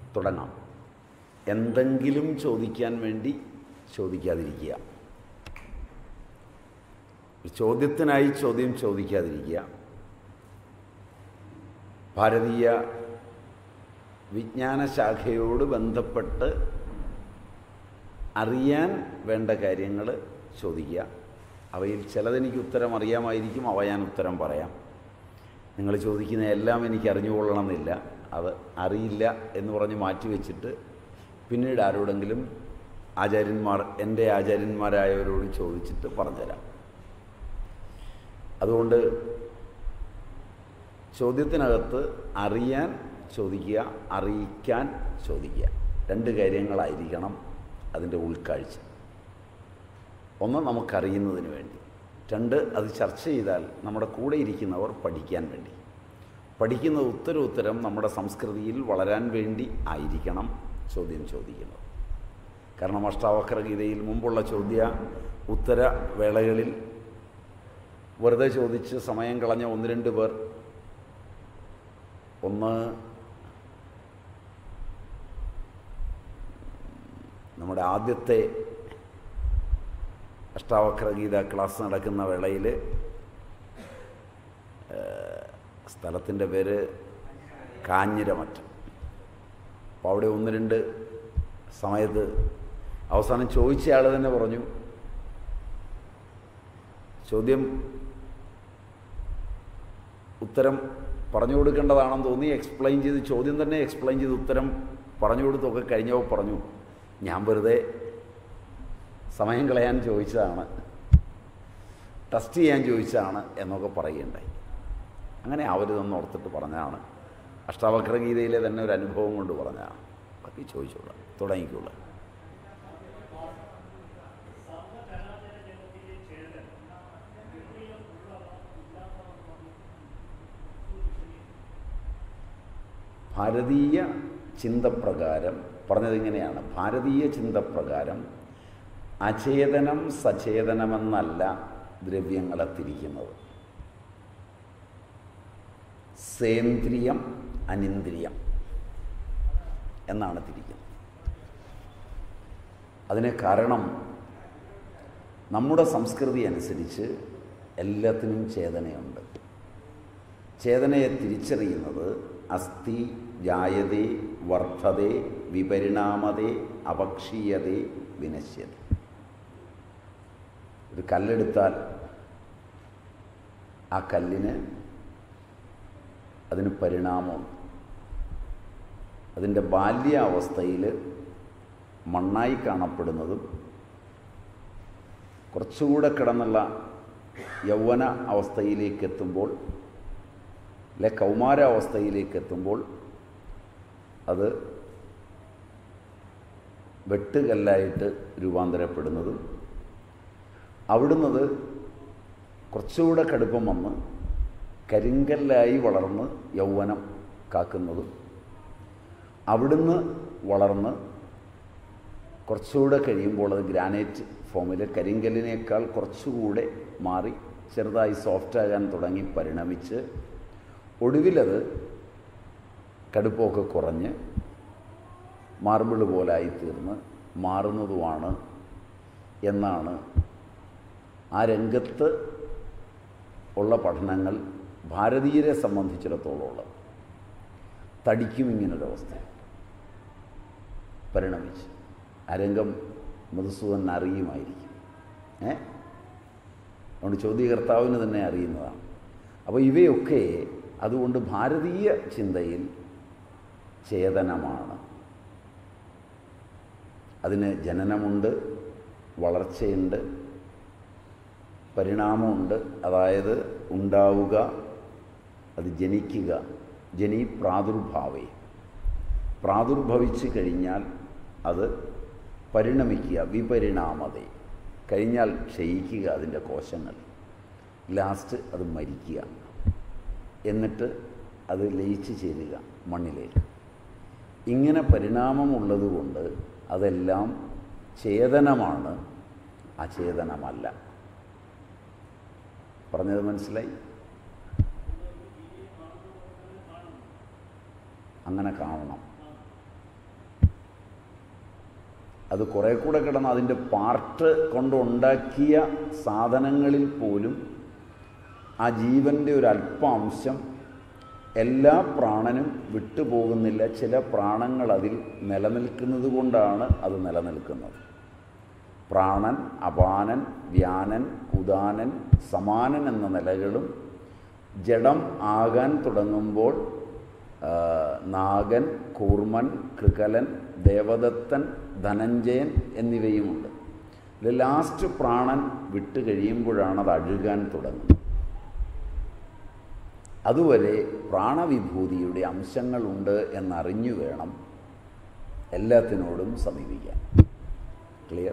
തുടങ്ങാം എന്തെങ്കിലും ചോദിക്കാൻ വേണ്ടി ചോദിക്കാതിരിക്കുക ഒരു ചോദ്യത്തിനായി ചോദ്യം ചോദിക്കാതിരിക്കുക ഭാരതീയ വിജ്ഞാന ശാഖയോട് ബന്ധപ്പെട്ട് അറിയാൻ വേണ്ട കാര്യങ്ങൾ ചോദിക്കുക അവയിൽ ചിലതെനിക്ക് ഉത്തരം അറിയാമായിരിക്കും അവ ഞാൻ ഉത്തരം പറയാം നിങ്ങൾ ചോദിക്കുന്ന എല്ലാം എനിക്ക് അറിഞ്ഞുകൊള്ളണമെന്നില്ല അത് അറിയില്ല എന്ന് പറഞ്ഞ് മാറ്റിവെച്ചിട്ട് പിന്നീട് ആരോടെങ്കിലും ആചാര്യന്മാർ എൻ്റെ ആചാര്യന്മാരായവരോട് ചോദിച്ചിട്ട് പറഞ്ഞുതരാം അതുകൊണ്ട് ചോദ്യത്തിനകത്ത് അറിയാൻ ചോദിക്കുക അറിയിക്കാൻ ചോദിക്കുക രണ്ട് കാര്യങ്ങളായിരിക്കണം അതിൻ്റെ ഉൾക്കാഴ്ച ഒന്ന് നമുക്കറിയുന്നതിന് വേണ്ടി രണ്ട് അത് ചർച്ച ചെയ്താൽ നമ്മുടെ കൂടെ ഇരിക്കുന്നവർ പഠിക്കാൻ വേണ്ടി പഠിക്കുന്ന ഉത്തരം ഉത്തരം നമ്മുടെ സംസ്കൃതിയിൽ വളരാൻ വേണ്ടി ആയിരിക്കണം ചോദ്യം ചോദിക്കുന്നത് കാരണം അഷ്ടാവക്ര ഗീതയിൽ മുമ്പുള്ള ചോദ്യ ഉത്തര വേളകളിൽ വെറുതെ ചോദിച്ച് സമയം കളഞ്ഞ ഒന്ന് രണ്ട് പേർ ഒന്ന് നമ്മുടെ ആദ്യത്തെ അഷ്ടാവക്ര ഗീത ക്ലാസ് നടക്കുന്ന വേളയിൽ സ്ഥലത്തിൻ്റെ പേര് കാഞ്ഞിരമറ്റം അപ്പോൾ അവിടെ ഒന്ന് രണ്ട് സമയത്ത് അവസാനം ചോദിച്ച ആൾ തന്നെ പറഞ്ഞു ചോദ്യം ഉത്തരം പറഞ്ഞു കൊടുക്കേണ്ടതാണെന്ന് തോന്നി എക്സ്പ്ലെയിൻ ചെയ്ത് ചോദ്യം തന്നെ എക്സ്പ്ലെയിൻ ചെയ്ത് ഉത്തരം പറഞ്ഞു കൊടുത്തൊക്കെ കഴിഞ്ഞപ്പോൾ പറഞ്ഞു ഞാൻ വെറുതെ സമയം കളയാൻ ചോദിച്ചതാണ് ടെസ്റ്റ് ചെയ്യാൻ ചോദിച്ചതാണ് എന്നൊക്കെ പറയുകയുണ്ടായി അങ്ങനെ അവർ തന്നെ ഓർത്തിട്ട് പറഞ്ഞതാണ് അഷ്ടാവക്ര ഗീതയിലെ തന്നെ ഒരു അനുഭവം കൊണ്ട് പറഞ്ഞതാണ് ബാക്കി ചോദിച്ചോളാം തുടങ്ങിക്കോളാം ഭാരതീയ ചിന്തപ്രകാരം പറഞ്ഞത് ഇങ്ങനെയാണ് ഭാരതീയ ചിന്തപ്രകാരം അചേതനം സചേതനമെന്നല്ല ദ്രവ്യങ്ങളെ തിരിക്കുന്നത് സേന്ദ്രിയം അനിന്ദ്രിയം എന്നാണ് തിരിക്കുന്നത് അതിന് കാരണം നമ്മുടെ സംസ്കൃതി അനുസരിച്ച് എല്ലാത്തിനും ചേതനയുണ്ട് ചേതനയെ തിരിച്ചറിയുന്നത് അസ്ഥി ജായതേ വർദ്ധതേ വിപരിണാമതേ അപക്ഷീയതേ വിനശ്യത ഒരു കല്ലെടുത്താൽ ആ കല്ലിന് അതിന് പരിണാമമുണ്ട് അതിൻ്റെ ബാല്യാവസ്ഥയിൽ മണ്ണായി കാണപ്പെടുന്നതും കുറച്ചുകൂടെ കിടന്നുള്ള യൗവന അവസ്ഥയിലേക്ക് എത്തുമ്പോൾ അല്ലെ കൗമാരാവസ്ഥയിലേക്ക് എത്തുമ്പോൾ അത് വെട്ടുകല്ലായിട്ട് രൂപാന്തരപ്പെടുന്നതും അവിടുന്നത് കുറച്ചുകൂടെ കടുപ്പം വന്ന് കരിങ്കല്ലായി വളർന്ന് യൗവനം കാക്കുന്നതും അവിടുന്ന് വളർന്ന് കുറച്ചുകൂടെ കഴിയുമ്പോൾ അത് ഗ്രാനൈറ്റ് ഫോമിൽ കരിങ്കല്ലിനേക്കാൾ കുറച്ചുകൂടെ മാറി ചെറുതായി സോഫ്റ്റാകാൻ തുടങ്ങി പരിണമിച്ച് ഒടുവിലത് കടുപ്പമൊക്കെ കുറഞ്ഞ് മാർബിൾ പോലായി തീർന്ന് മാറുന്നതുമാണ് എന്നാണ് ആ രംഗത്ത് ഉള്ള പഠനങ്ങൾ ഭാരതീയരെ സംബന്ധിച്ചിടത്തോളം ഉള്ളത് തടിക്കും ഇങ്ങനൊരവസ്ഥ പരിണമിച്ച് ആ രംഗം മധുസൂദൻ അറിയുമായിരിക്കും ഏ അതുകൊണ്ട് ചോദ്യകർത്താവിന് തന്നെ അറിയുന്നതാണ് അപ്പോൾ ഇവയൊക്കെ അതുകൊണ്ട് ഭാരതീയ ചിന്തയിൽ ചേതനമാണ് അതിന് ജനനമുണ്ട് വളർച്ചയുണ്ട് പരിണാമമുണ്ട് അതായത് ഉണ്ടാവുക അത് ജനിക്കുക ജനി പ്രാദുർഭാവേ പ്രാദുർഭവിച്ചു കഴിഞ്ഞാൽ അത് പരിണമിക്കുക വിപരിണാമതേ കഴിഞ്ഞാൽ ക്ഷയിക്കുക അതിൻ്റെ കോശങ്ങൾ ലാസ്റ്റ് അത് മരിക്കുക എന്നിട്ട് അത് ലയിച്ചു ചേരുക മണ്ണിലേക്ക് ഇങ്ങനെ പരിണാമമുള്ളതുകൊണ്ട് അതെല്ലാം ചേതനമാണ് അചേതനമല്ല പറഞ്ഞത് മനസ്സിലായി അങ്ങനെ കാണണം അത് കുറേ കൂടെ കിടന്ന് അതിൻ്റെ പാർട്ട് കൊണ്ടുണ്ടാക്കിയ സാധനങ്ങളിൽ പോലും ആ ജീവൻ്റെ ഒരു അല്പാംശം എല്ലാ പ്രാണനും വിട്ടുപോകുന്നില്ല ചില പ്രാണങ്ങൾ അതിൽ നിലനിൽക്കുന്നത് കൊണ്ടാണ് അത് നിലനിൽക്കുന്നത് പ്രാണൻ അപാനൻ വ്യാനൻ ഉദാനൻ സമാനൻ എന്ന നിലകളും ജഡം ആകാൻ തുടങ്ങുമ്പോൾ ആ, നാഗൻ കൂർമൻ കൃകലൻ ദേവദത്തൻ ധനഞ്ജയൻ എന്നിവയുമുണ്ട് ഇതിൽ ലാസ്റ്റ് പ്രാണൻ വിട്ട് കഴിയുമ്പോഴാണ് അത് അഴുകാൻ തുടങ്ങുന്നത് അതുവരെ പ്രാണവിഭൂതിയുടെ അംശങ്ങളുണ്ട് എന്നറിഞ്ഞു വേണം എല്ലാത്തിനോടും സമീപിക്കാൻ ക്ലിയർ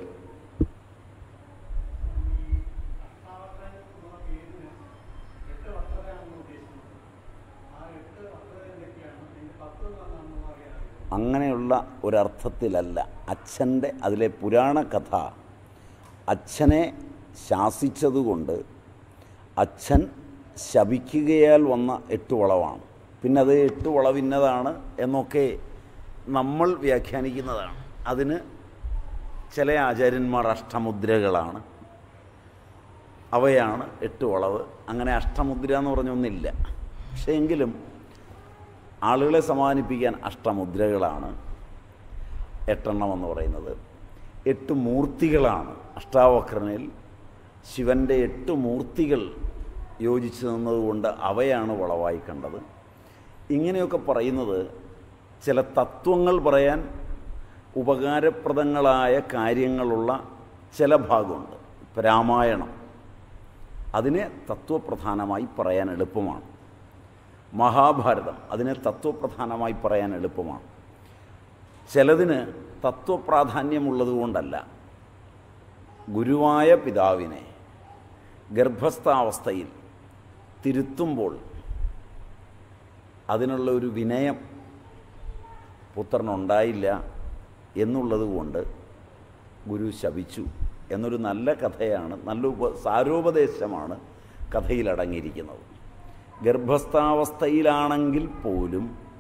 അങ്ങനെയുള്ള ഒരർത്ഥത്തിലല്ല അച്ഛൻ്റെ അതിലെ പുരാണ കഥ അച്ഛനെ ശാസിച്ചതുകൊണ്ട് അച്ഛൻ ശപിക്കുകയാൽ വന്ന എട്ട് വളവാണ് പിന്നെ അത് എട്ട് വളവിന്നതാണ് എന്നൊക്കെ നമ്മൾ വ്യാഖ്യാനിക്കുന്നതാണ് അതിന് ചില ആചാര്യന്മാർ അഷ്ടമുദ്രകളാണ് അവയാണ് എട്ട് വളവ് അങ്ങനെ അഷ്ടമുദ്ര എന്ന് പറഞ്ഞൊന്നില്ല പക്ഷേ എങ്കിലും ആളുകളെ സമാധാനിപ്പിക്കാൻ അഷ്ടമുദ്രകളാണ് എട്ടെണ്ണം എന്ന് പറയുന്നത് എട്ട് മൂർത്തികളാണ് അഷ്ടാവക്രനിൽ ശിവൻ്റെ എട്ട് മൂർത്തികൾ യോജിച്ച് നിന്നതുകൊണ്ട് അവയാണ് വളവായി കണ്ടത് ഇങ്ങനെയൊക്കെ പറയുന്നത് ചില തത്വങ്ങൾ പറയാൻ ഉപകാരപ്രദങ്ങളായ കാര്യങ്ങളുള്ള ചില ഭാഗമുണ്ട് ഇപ്പം രാമായണം അതിനെ തത്വപ്രധാനമായി പറയാൻ എളുപ്പമാണ് മഹാഭാരതം അതിനെ തത്വപ്രധാനമായി പറയാൻ എളുപ്പമാണ് ചിലതിന് തത്വപ്രാധാന്യമുള്ളതുകൊണ്ടല്ല ഗുരുവായ പിതാവിനെ ഗർഭസ്ഥാവസ്ഥയിൽ തിരുത്തുമ്പോൾ അതിനുള്ള ഒരു വിനയം പുത്രനുണ്ടായില്ല എന്നുള്ളത് കൊണ്ട് ഗുരു ശപിച്ചു എന്നൊരു നല്ല കഥയാണ് നല്ല ഉപ സാരോപദേശമാണ് കഥയിൽ അടങ്ങിയിരിക്കുന്നത് ഗർഭസ്ഥാവസ്ഥയിലാണെങ്കിൽ പോലും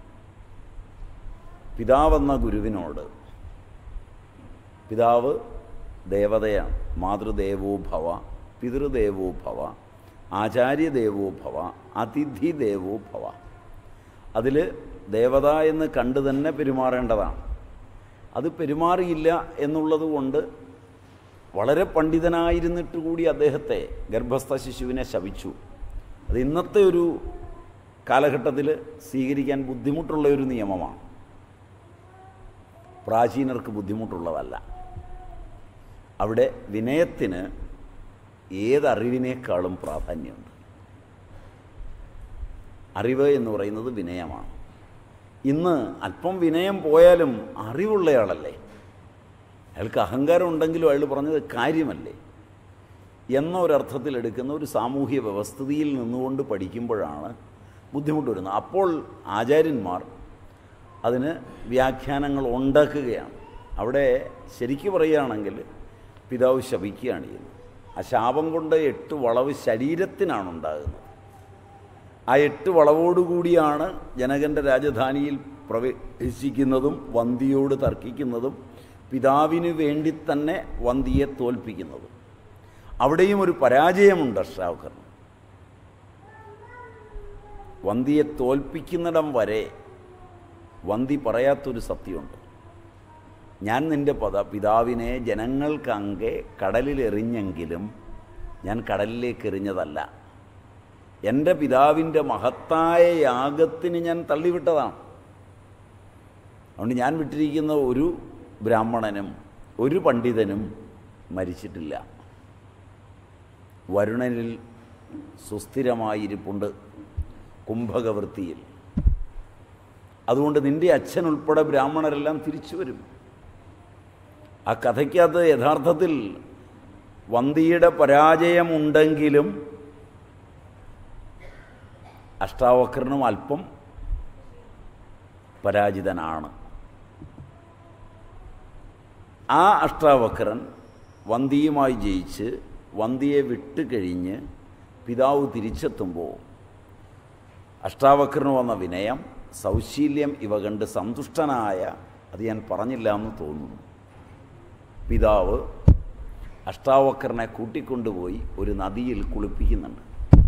പിതാവെന്ന ഗുരുവിനോട് പിതാവ് ദേവതയാണ് മാതൃദേവോ ഭവ പിതൃദേവോ ഭവ ആചാര്യദേവോ ഭവ അതിഥി ദേവോ ഭവ അതിൽ ദേവത എന്ന് കണ്ടു തന്നെ പെരുമാറേണ്ടതാണ് അത് പെരുമാറിയില്ല എന്നുള്ളത് കൊണ്ട് വളരെ പണ്ഡിതനായിരുന്നിട്ട് കൂടി അദ്ദേഹത്തെ ഗർഭസ്ഥ ശിശുവിനെ ശപിച്ചു അത് ഇന്നത്തെ ഒരു കാലഘട്ടത്തിൽ സ്വീകരിക്കാൻ ബുദ്ധിമുട്ടുള്ള ഒരു നിയമമാണ് പ്രാചീനർക്ക് ബുദ്ധിമുട്ടുള്ളതല്ല അവിടെ വിനയത്തിന് ഏതറിവിനേക്കാളും പ്രാധാന്യമുണ്ട് അറിവ് എന്ന് പറയുന്നത് വിനയമാണ് ഇന്ന് അല്പം വിനയം പോയാലും അറിവുള്ളയാളല്ലേ അയാൾക്ക് അഹങ്കാരം ഉണ്ടെങ്കിലും അയാൾ പറഞ്ഞത് കാര്യമല്ലേ എന്ന ഒരർത്ഥത്തിൽ എടുക്കുന്ന ഒരു സാമൂഹ്യ വ്യവസ്ഥിതിയിൽ നിന്നുകൊണ്ട് പഠിക്കുമ്പോഴാണ് ബുദ്ധിമുട്ട് വരുന്നത് അപ്പോൾ ആചാര്യന്മാർ അതിന് വ്യാഖ്യാനങ്ങൾ ഉണ്ടാക്കുകയാണ് അവിടെ ശരിക്കു പറയുകയാണെങ്കിൽ പിതാവ് ശപിക്കുകയാണ് ചെയ്യുന്നത് ആ ശാപം കൊണ്ട് എട്ട് വളവ് ശരീരത്തിനാണ് ഉണ്ടാകുന്നത് ആ എട്ട് വളവോടുകൂടിയാണ് ജനകൻ്റെ രാജധാനിയിൽ പ്രവേശിക്കുന്നതും വന്തിയോട് തർക്കിക്കുന്നതും പിതാവിന് വേണ്ടി തന്നെ വന്തിയെ തോൽപ്പിക്കുന്നതും അവിടെയും ഒരു പരാജയമുണ്ട് അഷ്ടാവക്കറിന് വന്തിയെ തോൽപ്പിക്കുന്നിടം വരെ വന്തി പറയാത്തൊരു സത്യമുണ്ട് ഞാൻ നിൻ്റെ പദ പിതാവിനെ ജനങ്ങൾക്കങ്കെ കടലിലെറിഞ്ഞെങ്കിലും ഞാൻ കടലിലേക്ക് എറിഞ്ഞതല്ല എൻ്റെ പിതാവിൻ്റെ മഹത്തായ യാഗത്തിന് ഞാൻ തള്ളിവിട്ടതാണ് അതുകൊണ്ട് ഞാൻ വിട്ടിരിക്കുന്ന ഒരു ബ്രാഹ്മണനും ഒരു പണ്ഡിതനും മരിച്ചിട്ടില്ല വരുണനിൽ സുസ്ഥിരമായിരിപ്പുണ്ട് കുംഭകവൃത്തിയിൽ അതുകൊണ്ട് നിൻ്റെ അച്ഛൻ ഉൾപ്പെടെ ബ്രാഹ്മണരെല്ലാം തിരിച്ചു വരും ആ കഥയ്ക്കകത്ത് യഥാർത്ഥത്തിൽ വന്തിയുടെ പരാജയമുണ്ടെങ്കിലും അഷ്ടാവക്രനും അല്പം പരാജിതനാണ് ആ അഷ്ടാവക്രൻ വന്തിയുമായി ജയിച്ച് വന്തിയെ വിട്ട് കഴിഞ്ഞ് പിതാവ് തിരിച്ചെത്തുമ്പോൾ അഷ്ടാവക്രന് വന്ന വിനയം സൗശീല്യം ഇവ കണ്ട് സന്തുഷ്ടനായ അത് ഞാൻ പറഞ്ഞില്ല എന്ന് തോന്നുന്നു പിതാവ് അഷ്ടാവക്കറിനെ കൂട്ടിക്കൊണ്ടുപോയി ഒരു നദിയിൽ കുളിപ്പിക്കുന്നുണ്ട്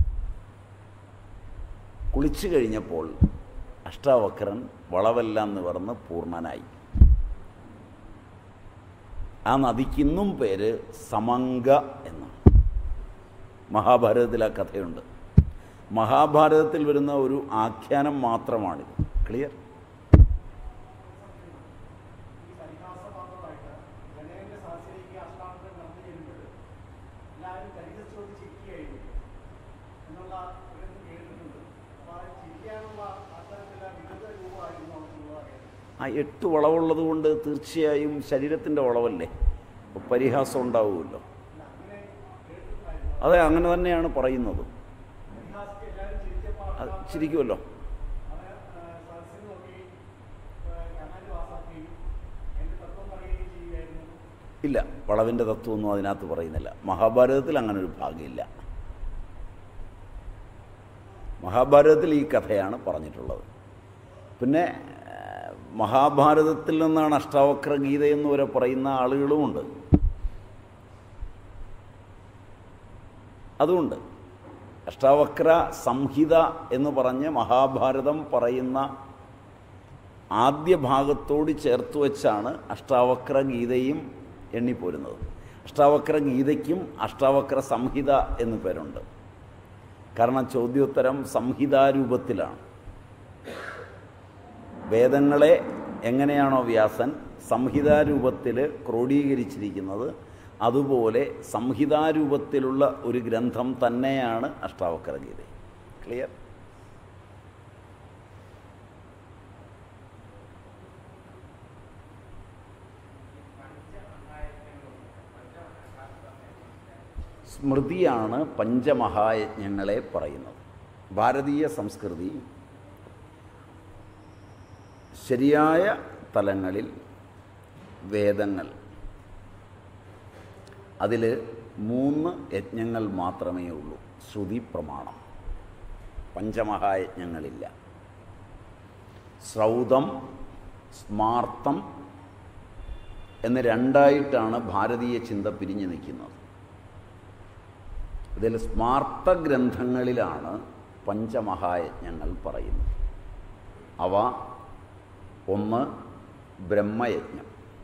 കുളിച്ചു കഴിഞ്ഞപ്പോൾ അഷ്ടാവക്രൻ വളവെല്ലാം നിവർന്ന് പൂർണ്ണനായി ആ നദിക്കിന്നും പേര് സമങ്ക എന്നാണ് മഹാഭാരതത്തിൽ ആ കഥയുണ്ട് മഹാഭാരതത്തിൽ വരുന്ന ഒരു ആഖ്യാനം മാത്രമാണിത് ക്ലിയർ ഈ പരിഹാസമാത്രമായിട്ട് ഗണേന്റെ സഹസ്രയ്ക്ക് അഷ്ടാംഗം നടന്നു ചെല്ലുമ്പോൾ എല്ലാവരും പരിഹസിച്ചോട് ചിരിക്കുകയായിരുന്നു എന്നുള്ള ഒരു കേട്ടിട്ടുണ്ട് അപ്പോൾ ആ ചിരിക്കാനുള്ള അത്തരത്തിലുള്ള വിവിധ രൂപമായിരുന്നു നമുക്കുള്ളത് അറിയാം ആ എട്ട് വളവുള്ളത് കൊണ്ട് തീർച്ചയായും ശരീരത്തിൻ്റെ വളവല്ലേ അപ്പോൾ പരിഹാസം ഉണ്ടാവുമല്ലോ അല്ല അങ്ങനെ കേട്ടിട്ടുണ്ടായിരുന്നു അതെ അങ്ങനെ തന്നെയാണ് പറയുന്നത് പരിഹാസിക്ക് എല്ലാവരും ചിരിച്ചപ്പോൾ അത് ശരിക്കുമല്ലോ അവനെ സദസ്സിൽ നോക്കി കണ്ണാടി വാസാക്കുകയും എൻ്റെ തത്വം പറയുകയും ചെയ്യുകയായിരുന്നു ഇല്ല വളവിൻ്റെ തത്വമൊന്നും അതിനകത്ത് പറയുന്നില്ല മഹാഭാരതത്തിൽ അങ്ങനെ ഒരു ഭാഗമില്ല മഹാഭാരതത്തിൽ ഈ കഥയാണ് പറഞ്ഞിട്ടുള്ളത് പിന്നെ ഏഹ്, മഹാഭാരതത്തിൽ നിന്നാണ് അഷ്ടാവക്ര ഗീത എന്ന് വരെ പറയുന്ന ആളുകളുമുണ്ട് അതുകൊണ്ട് അഷ്ടാവക്ര സംഹിത എന്ന് പറഞ്ഞ് മഹാഭാരതം പറയുന്ന ആദ്യ ഭാഗത്തോട് ചേർത്ത് വെച്ചാണ് അഷ്ടാവക്ര ഗീതയും എണ്ണിപ്പോരുന്നത് അഷ്ടാവക്ര ഗീതയ്ക്കും അഷ്ടാവക്ര സംഹിത എന്ന് പേരുണ്ട് കാരണം ചോദ്യോത്തരം സംഹിതാരൂപത്തിലാണ് വേദങ്ങളെ എങ്ങനെയാണോ വ്യാസൻ സംഹിതാരൂപത്തിൽ ക്രോഡീകരിച്ചിരിക്കുന്നത് അതുപോലെ സംഹിതാരൂപത്തിലുള്ള ഒരു ഗ്രന്ഥം തന്നെയാണ് അഷ്ടാവക്ര ഗീത ക്ലിയർ സ്മൃതിയാണ് പഞ്ചമഹായജ്ഞങ്ങളെ പറയുന്നത് ഭാരതീയ സംസ്കൃതി ശരിയായ തലങ്ങളിൽ വേദങ്ങൾ അതിൽ മൂന്ന് യജ്ഞങ്ങൾ മാത്രമേ ഉള്ളൂ ശ്രുതി പ്രമാണം പഞ്ചമഹായജ്ഞങ്ങളില്ല ശ്രൗതം സ്മാർത്തം എന്ന് രണ്ടായിട്ടാണ് ഭാരതീയ ചിന്ത പിരിഞ്ഞു നിൽക്കുന്നത് ഇതിൽ സ്മാർത്ത ഗ്രന്ഥങ്ങളിലാണ് പഞ്ചമഹായജ്ഞങ്ങൾ പറയുന്നത് അവ ഒന്ന് ബ്രഹ്മയജ്ഞം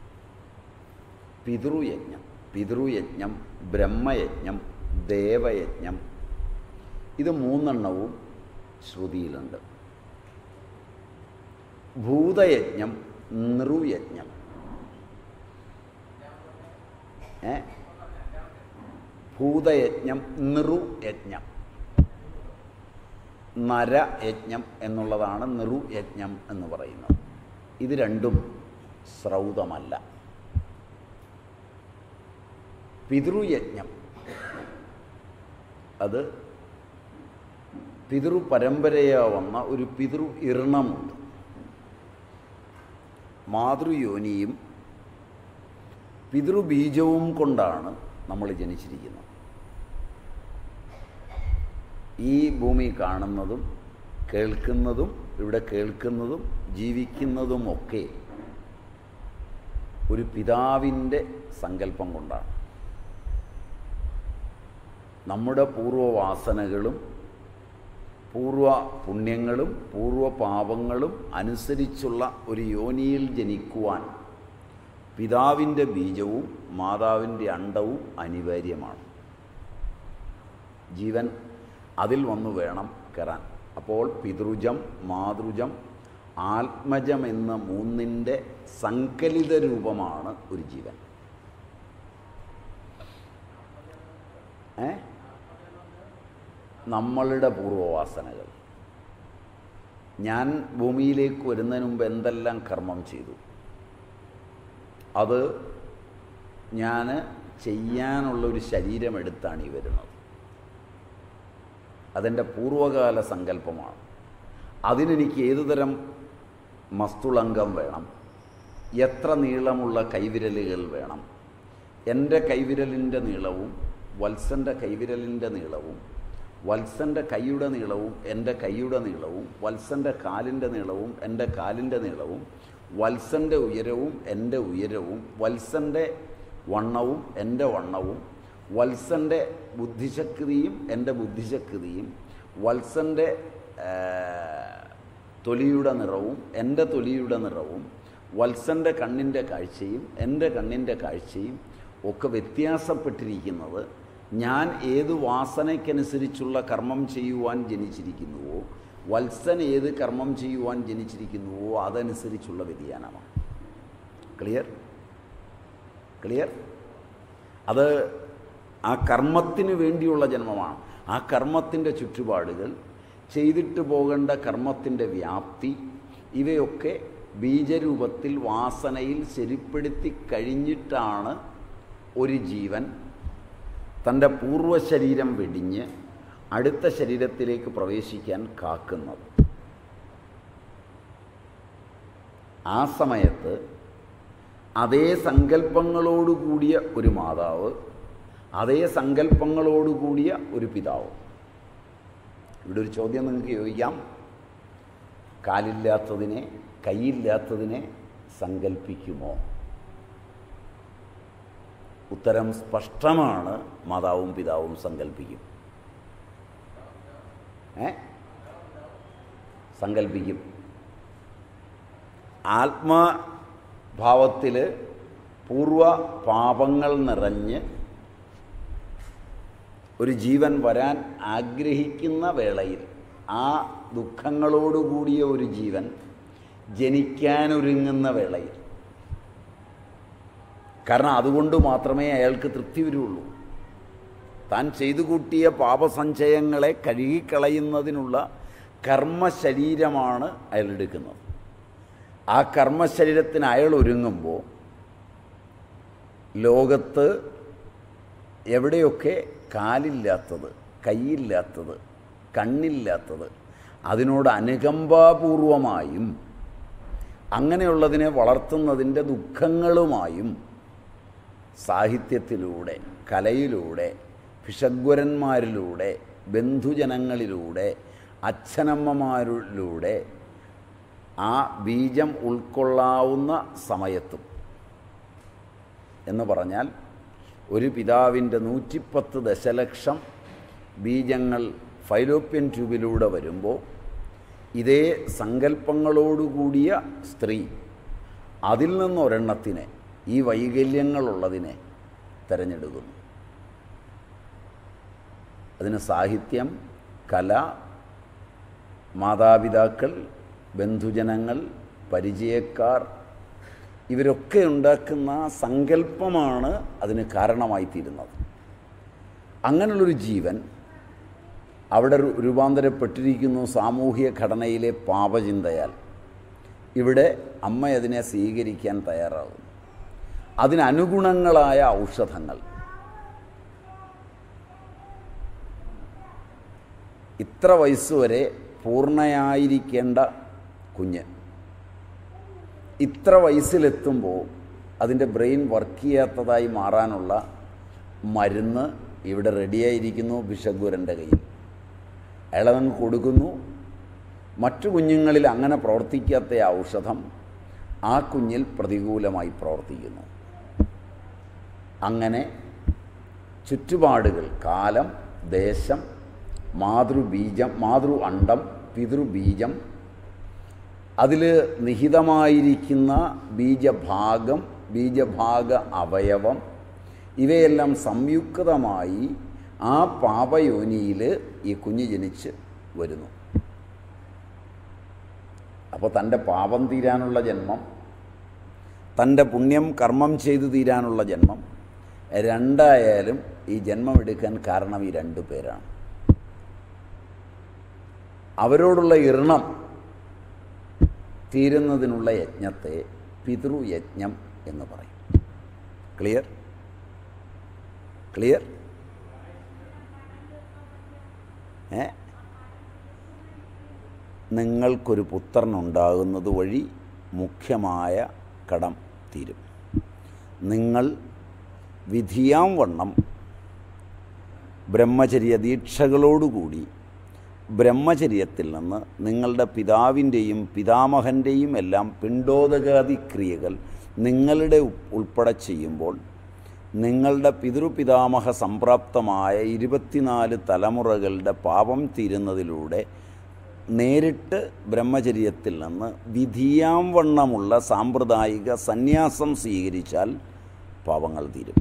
പിതൃയജ്ഞം പിതൃയജ്ഞം ബ്രഹ്മയജ്ഞം ദേവയജ്ഞം ഇത് മൂന്നെണ്ണവും ശ്രുതിയിലുണ്ട് ഭൂതയജ്ഞം നൃയജ്ഞം ഏ ഭൂതയജ്ഞം നൃയജ്ഞം നരയജ്ഞം എന്നുള്ളതാണ് നൃയജ്ഞം എന്ന് പറയുന്നത് ഇത് രണ്ടും ശ്രൗതമല്ല പിതൃയജ്ഞം അത് പിതൃ പരമ്പരയാ വന്ന ഒരു പിതൃ ഇർണമുണ്ട് മാതൃയോനിയും പിതൃബീജവും കൊണ്ടാണ് നമ്മൾ ജനിച്ചിരിക്കുന്നത് ഈ ഭൂമി കാണുന്നതും കേൾക്കുന്നതും ഇവിടെ കേൾക്കുന്നതും ജീവിക്കുന്നതുമൊക്കെ ഒരു പിതാവിൻ്റെ സങ്കല്പം കൊണ്ടാണ് നമ്മുടെ പൂർവ്വവാസനകളും പൂർവ പുണ്യങ്ങളും പൂർവ പാപങ്ങളും അനുസരിച്ചുള്ള ഒരു യോനിയിൽ ജനിക്കുവാൻ പിതാവിൻ്റെ ബീജവും മാതാവിൻ്റെ അണ്ടവും അനിവാര്യമാണ് ജീവൻ അതിൽ വന്നു വേണം കയറാൻ അപ്പോൾ പിതൃജം മാതൃജം ആത്മജം എന്ന മൂന്നിൻ്റെ സങ്കലിത രൂപമാണ് ഒരു ജീവൻ ഏ നമ്മളുടെ പൂർവവാസനകൾ ഞാൻ ഭൂമിയിലേക്ക് വരുന്നതിന് മുമ്പ് എന്തെല്ലാം കർമ്മം ചെയ്തു അത് ഞാൻ ചെയ്യാനുള്ള ഒരു ശരീരമെടുത്താണ് ഈ വരുന്നത് അതെൻ്റെ പൂർവകാല സങ്കല്പമാണ് അതിനെനിക്ക് ഏതുതരം മസ്തുളങ്കം വേണം എത്ര നീളമുള്ള കൈവിരലുകൾ വേണം എൻ്റെ കൈവിരലിൻ്റെ നീളവും വത്സൻ്റെ കൈവിരലിൻ്റെ നീളവും വത്സൻ്റെ കൈയുടെ നീളവും എൻ്റെ കൈയുടെ നീളവും വത്സൻ്റെ കാലിൻ്റെ നീളവും എൻ്റെ കാലിൻ്റെ നീളവും വത്സൻ്റെ ഉയരവും എൻ്റെ ഉയരവും വത്സൻ്റെ വണ്ണവും എൻ്റെ വണ്ണവും വത്സൻ്റെ ബുദ്ധിശക്തിയും എൻ്റെ ബുദ്ധിശക്തിയും വത്സൻ്റെ ആ, തൊലിയുടെ നിറവും എൻ്റെ തൊലിയുടെ നിറവും വത്സൻ്റെ കണ്ണിൻ്റെ കാഴ്ചയും എൻ്റെ കണ്ണിൻ്റെ കാഴ്ചയും ഒക്കെ വ്യത്യാസപ്പെട്ടിരിക്കുന്നത് ഞാൻ ഏത് വാസനയ്ക്കനുസരിച്ചുള്ള കർമ്മം ചെയ്യുവാൻ ജനിച്ചിരിക്കുന്നുവോ വത്സൻ ഏത് കർമ്മം ചെയ്യുവാൻ ജനിച്ചിരിക്കുന്നുവോ അതനുസരിച്ചുള്ള വ്യതിയാനമാണ് ക്ലിയർ ക്ലിയർ അത് ആ കർമ്മത്തിന് വേണ്ടിയുള്ള ജന്മമാണ് ആ കർമ്മത്തിൻ്റെ ചുറ്റുപാടുകൾ ചെയ്തിട്ട് പോകേണ്ട കർമ്മത്തിൻ്റെ വ്യാപ്തി ഇവയൊക്കെ ബീജരൂപത്തിൽ വാസനയിൽ ശരിപ്പെടുത്തി കഴിഞ്ഞിട്ടാണ് ഒരു ജീവൻ തൻ്റെ പൂർവ്വ ശരീരം വെടിഞ്ഞ് അടുത്ത ശരീരത്തിലേക്ക് പ്രവേശിക്കാൻ കാക്കുന്നത് ആ സമയത്ത് അതേ സങ്കല്പങ്ങളോടുകൂടിയ ഒരു മാതാവ് അതേ സങ്കല്പങ്ങളോടുകൂടിയ ഒരു പിതാവ് ഇവിടെ ഒരു ചോദ്യം നിങ്ങൾക്ക് ചോദിക്കാം കാലില്ലാത്തതിനെ കൈയില്ലാത്തതിനെ സങ്കല്പിക്കുമോ ഉത്തരം സ്പഷ്ടമാണ് മാതാവും പിതാവും സങ്കല്പിക്കും ഏ സങ്കല്പിക്കും ആത്മഭാവത്തിൽ പൂർവ പാപങ്ങൾ നിറഞ്ഞ് ഒരു ജീവൻ വരാൻ ആഗ്രഹിക്കുന്ന വേളയിൽ ആ ദുഃഖങ്ങളോടുകൂടിയ ഒരു ജീവൻ ജനിക്കാനൊരുങ്ങുന്ന വേളയിൽ കാരണം അതുകൊണ്ട് മാത്രമേ അയാൾക്ക് തൃപ്തി വരുള്ളൂ താൻ ചെയ്തു കൂട്ടിയ പാപസഞ്ചയങ്ങളെ കഴുകിക്കളയുന്നതിനുള്ള കർമ്മശരീരമാണ് അയാൾ എടുക്കുന്നത് ആ കർമ്മശരീരത്തിന് അയാൾ ഒരുങ്ങുമ്പോൾ ലോകത്ത് എവിടെയൊക്കെ കാലില്ലാത്തത് കൈയില്ലാത്തത് കണ്ണില്ലാത്തത് അതിനോട് അനുകമ്പാപൂർവമായും അങ്ങനെയുള്ളതിനെ വളർത്തുന്നതിൻ്റെ ദുഃഖങ്ങളുമായും സാഹിത്യത്തിലൂടെ കലയിലൂടെ ഭിഷഗ്വരന്മാരിലൂടെ ബന്ധുജനങ്ങളിലൂടെ അച്ഛനമ്മമാരിലൂടെ ആ ബീജം ഉൾക്കൊള്ളാവുന്ന സമയത്തും എന്ന് പറഞ്ഞാൽ ഒരു പിതാവിൻ്റെ നൂറ്റിപ്പത്ത് ദശലക്ഷം ബീജങ്ങൾ ഫൈലോപ്യൻ ട്യൂബിലൂടെ വരുമ്പോൾ ഇതേ സങ്കല്പങ്ങളോടുകൂടിയ സ്ത്രീ അതിൽ നിന്നൊരെണ്ണത്തിനെ ഈ വൈകല്യങ്ങളുള്ളതിനെ തിരഞ്ഞെടുക്കുന്നു അതിന് സാഹിത്യം കല മാതാപിതാക്കൾ ബന്ധുജനങ്ങൾ പരിചയക്കാർ ഇവരൊക്കെ ഉണ്ടാക്കുന്ന സങ്കല്പമാണ് അതിന് കാരണമായിത്തീരുന്നത് അങ്ങനെയുള്ളൊരു ജീവൻ അവിടെ രു- രൂപാന്തരപ്പെട്ടിരിക്കുന്നു സാമൂഹിക ഘടനയിലെ പാപചിന്തയാൽ ഇവിടെ അമ്മ അതിനെ സ്വീകരിക്കാൻ തയ്യാറാകുന്നു അതിനനുഗുണങ്ങളായ ഔഷധങ്ങൾ ഇത്ര വയസ്സുവരെ പൂർണ്ണയായിരിക്കേണ്ട കുഞ്ഞ് ഇത്ര വയസ്സിലെത്തുമ്പോൾ അതിൻ്റെ ബ്രെയിൻ വർക്ക് ചെയ്യാത്തതായി മാറാനുള്ള മരുന്ന് ഇവിടെ റെഡിയായിരിക്കുന്നു ബിഷഗുരൻ്റെ കയ്യിൽ അയാളവൻ കൊടുക്കുന്നു മറ്റു കുഞ്ഞുങ്ങളിൽ അങ്ങനെ പ്രവർത്തിക്കാത്ത ഔഷധം ആ കുഞ്ഞിൽ പ്രതികൂലമായി പ്രവർത്തിക്കുന്നു അങ്ങനെ ചുറ്റുപാടുകൾ കാലം ദേശം മാതൃബീജം മാതൃ അണ്ടം പിതൃബീജം അതിൽ നിഹിതമായിരിക്കുന്ന ബീജഭാഗം ബീജഭാഗ അവയവം ഇവയെല്ലാം സംയുക്തമായി ആ പാപയോനിയിൽ ഈ കുഞ്ഞ് ജനിച്ച് വരുന്നു അപ്പോൾ തൻ്റെ പാപം തീരാനുള്ള ജന്മം തൻ്റെ പുണ്യം കർമ്മം ചെയ്തു തീരാനുള്ള ജന്മം രണ്ടായാലും ഈ ജന്മം എടുക്കാൻ കാരണം ഈ രണ്ടു പേരാണ് അവരോടുള്ള ഇർണം തീരുന്നതിനുള്ള യജ്ഞത്തെ പിതൃയജ്ഞം എന്ന് പറയും ക്ലിയർ ക്ലിയർ ഏ നിങ്ങൾക്കൊരു പുത്രനുണ്ടാകുന്നത് വഴി മുഖ്യമായ കടം തീരും നിങ്ങൾ വിധിയാം വണ്ണം ബ്രഹ്മചര്യ ദീക്ഷകളോടുകൂടി ബ്രഹ്മചര്യത്തിൽ നിന്ന് നിങ്ങളുടെ പിതാവിൻ്റെയും പിതാമഹൻ്റെയും എല്ലാം പിണ്ടോദകാദി ക്രിയകൾ നിങ്ങളുടെ ഉ- ഉൾപ്പെടെ ചെയ്യുമ്പോൾ നിങ്ങളുടെ പിതൃപിതാമഹ സംപ്രാപ്തമായ ഇരുപത്തിനാല് തലമുറകളുടെ പാപം തീരുന്നതിലൂടെ നേരിട്ട് ബ്രഹ്മചര്യത്തിൽ നിന്ന് വിധിയാം വണ്ണമുള്ള സാമ്പ്രദായിക സന്യാസം സ്വീകരിച്ചാൽ പാപങ്ങൾ തീരും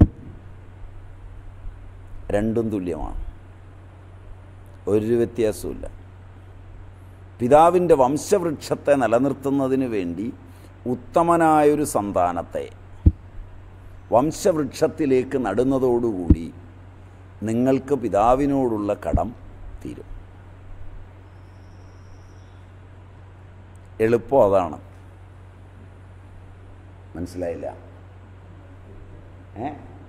രണ്ടും തുല്യമാണ് ഒരു വ്യത്യാസവുമില്ല പിതാവിൻ്റെ വംശവൃക്ഷത്തെ നിലനിർത്തുന്നതിന് വേണ്ടി ഉത്തമനായൊരു സന്താനത്തെ വംശവൃക്ഷത്തിലേക്ക് നടുന്നതോടുകൂടി നിങ്ങൾക്ക് പിതാവിനോടുള്ള കടം തീരും എളുപ്പം അതാണ് മനസ്സിലായില്ല ഏ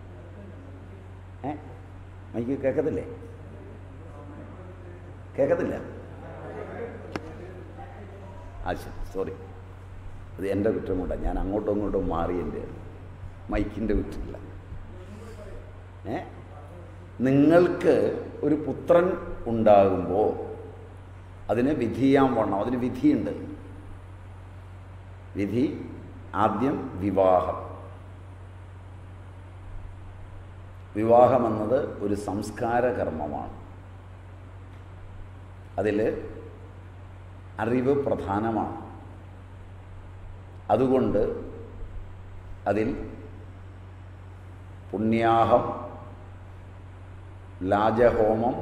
ഏ മൈക്ക് കേൾക്കത്തില്ലേ കേൾക്കത്തില്ല ആ ശരി സോറി അത് എൻ്റെ കുറ്റം കൊണ്ടാണ് ഞാൻ അങ്ങോട്ടും ഇങ്ങോട്ടും മാറി എൻ്റെ മൈക്കിൻ്റെ കുറ്റമില്ല ഏ നിങ്ങൾക്ക് ഒരു പുത്രൻ ഉണ്ടാകുമ്പോൾ അതിന് വിധിയാൻ വണ്ണം അതിന് വിധിയുണ്ട് വിധി ആദ്യം വിവാഹം വിവാഹമെന്നത് ഒരു സംസ്കാര കർമ്മമാണ് അതിൽ അറിവ് പ്രധാനമാണ് അതുകൊണ്ട് അതിൽ പുണ്യാഹം ലാജഹോമം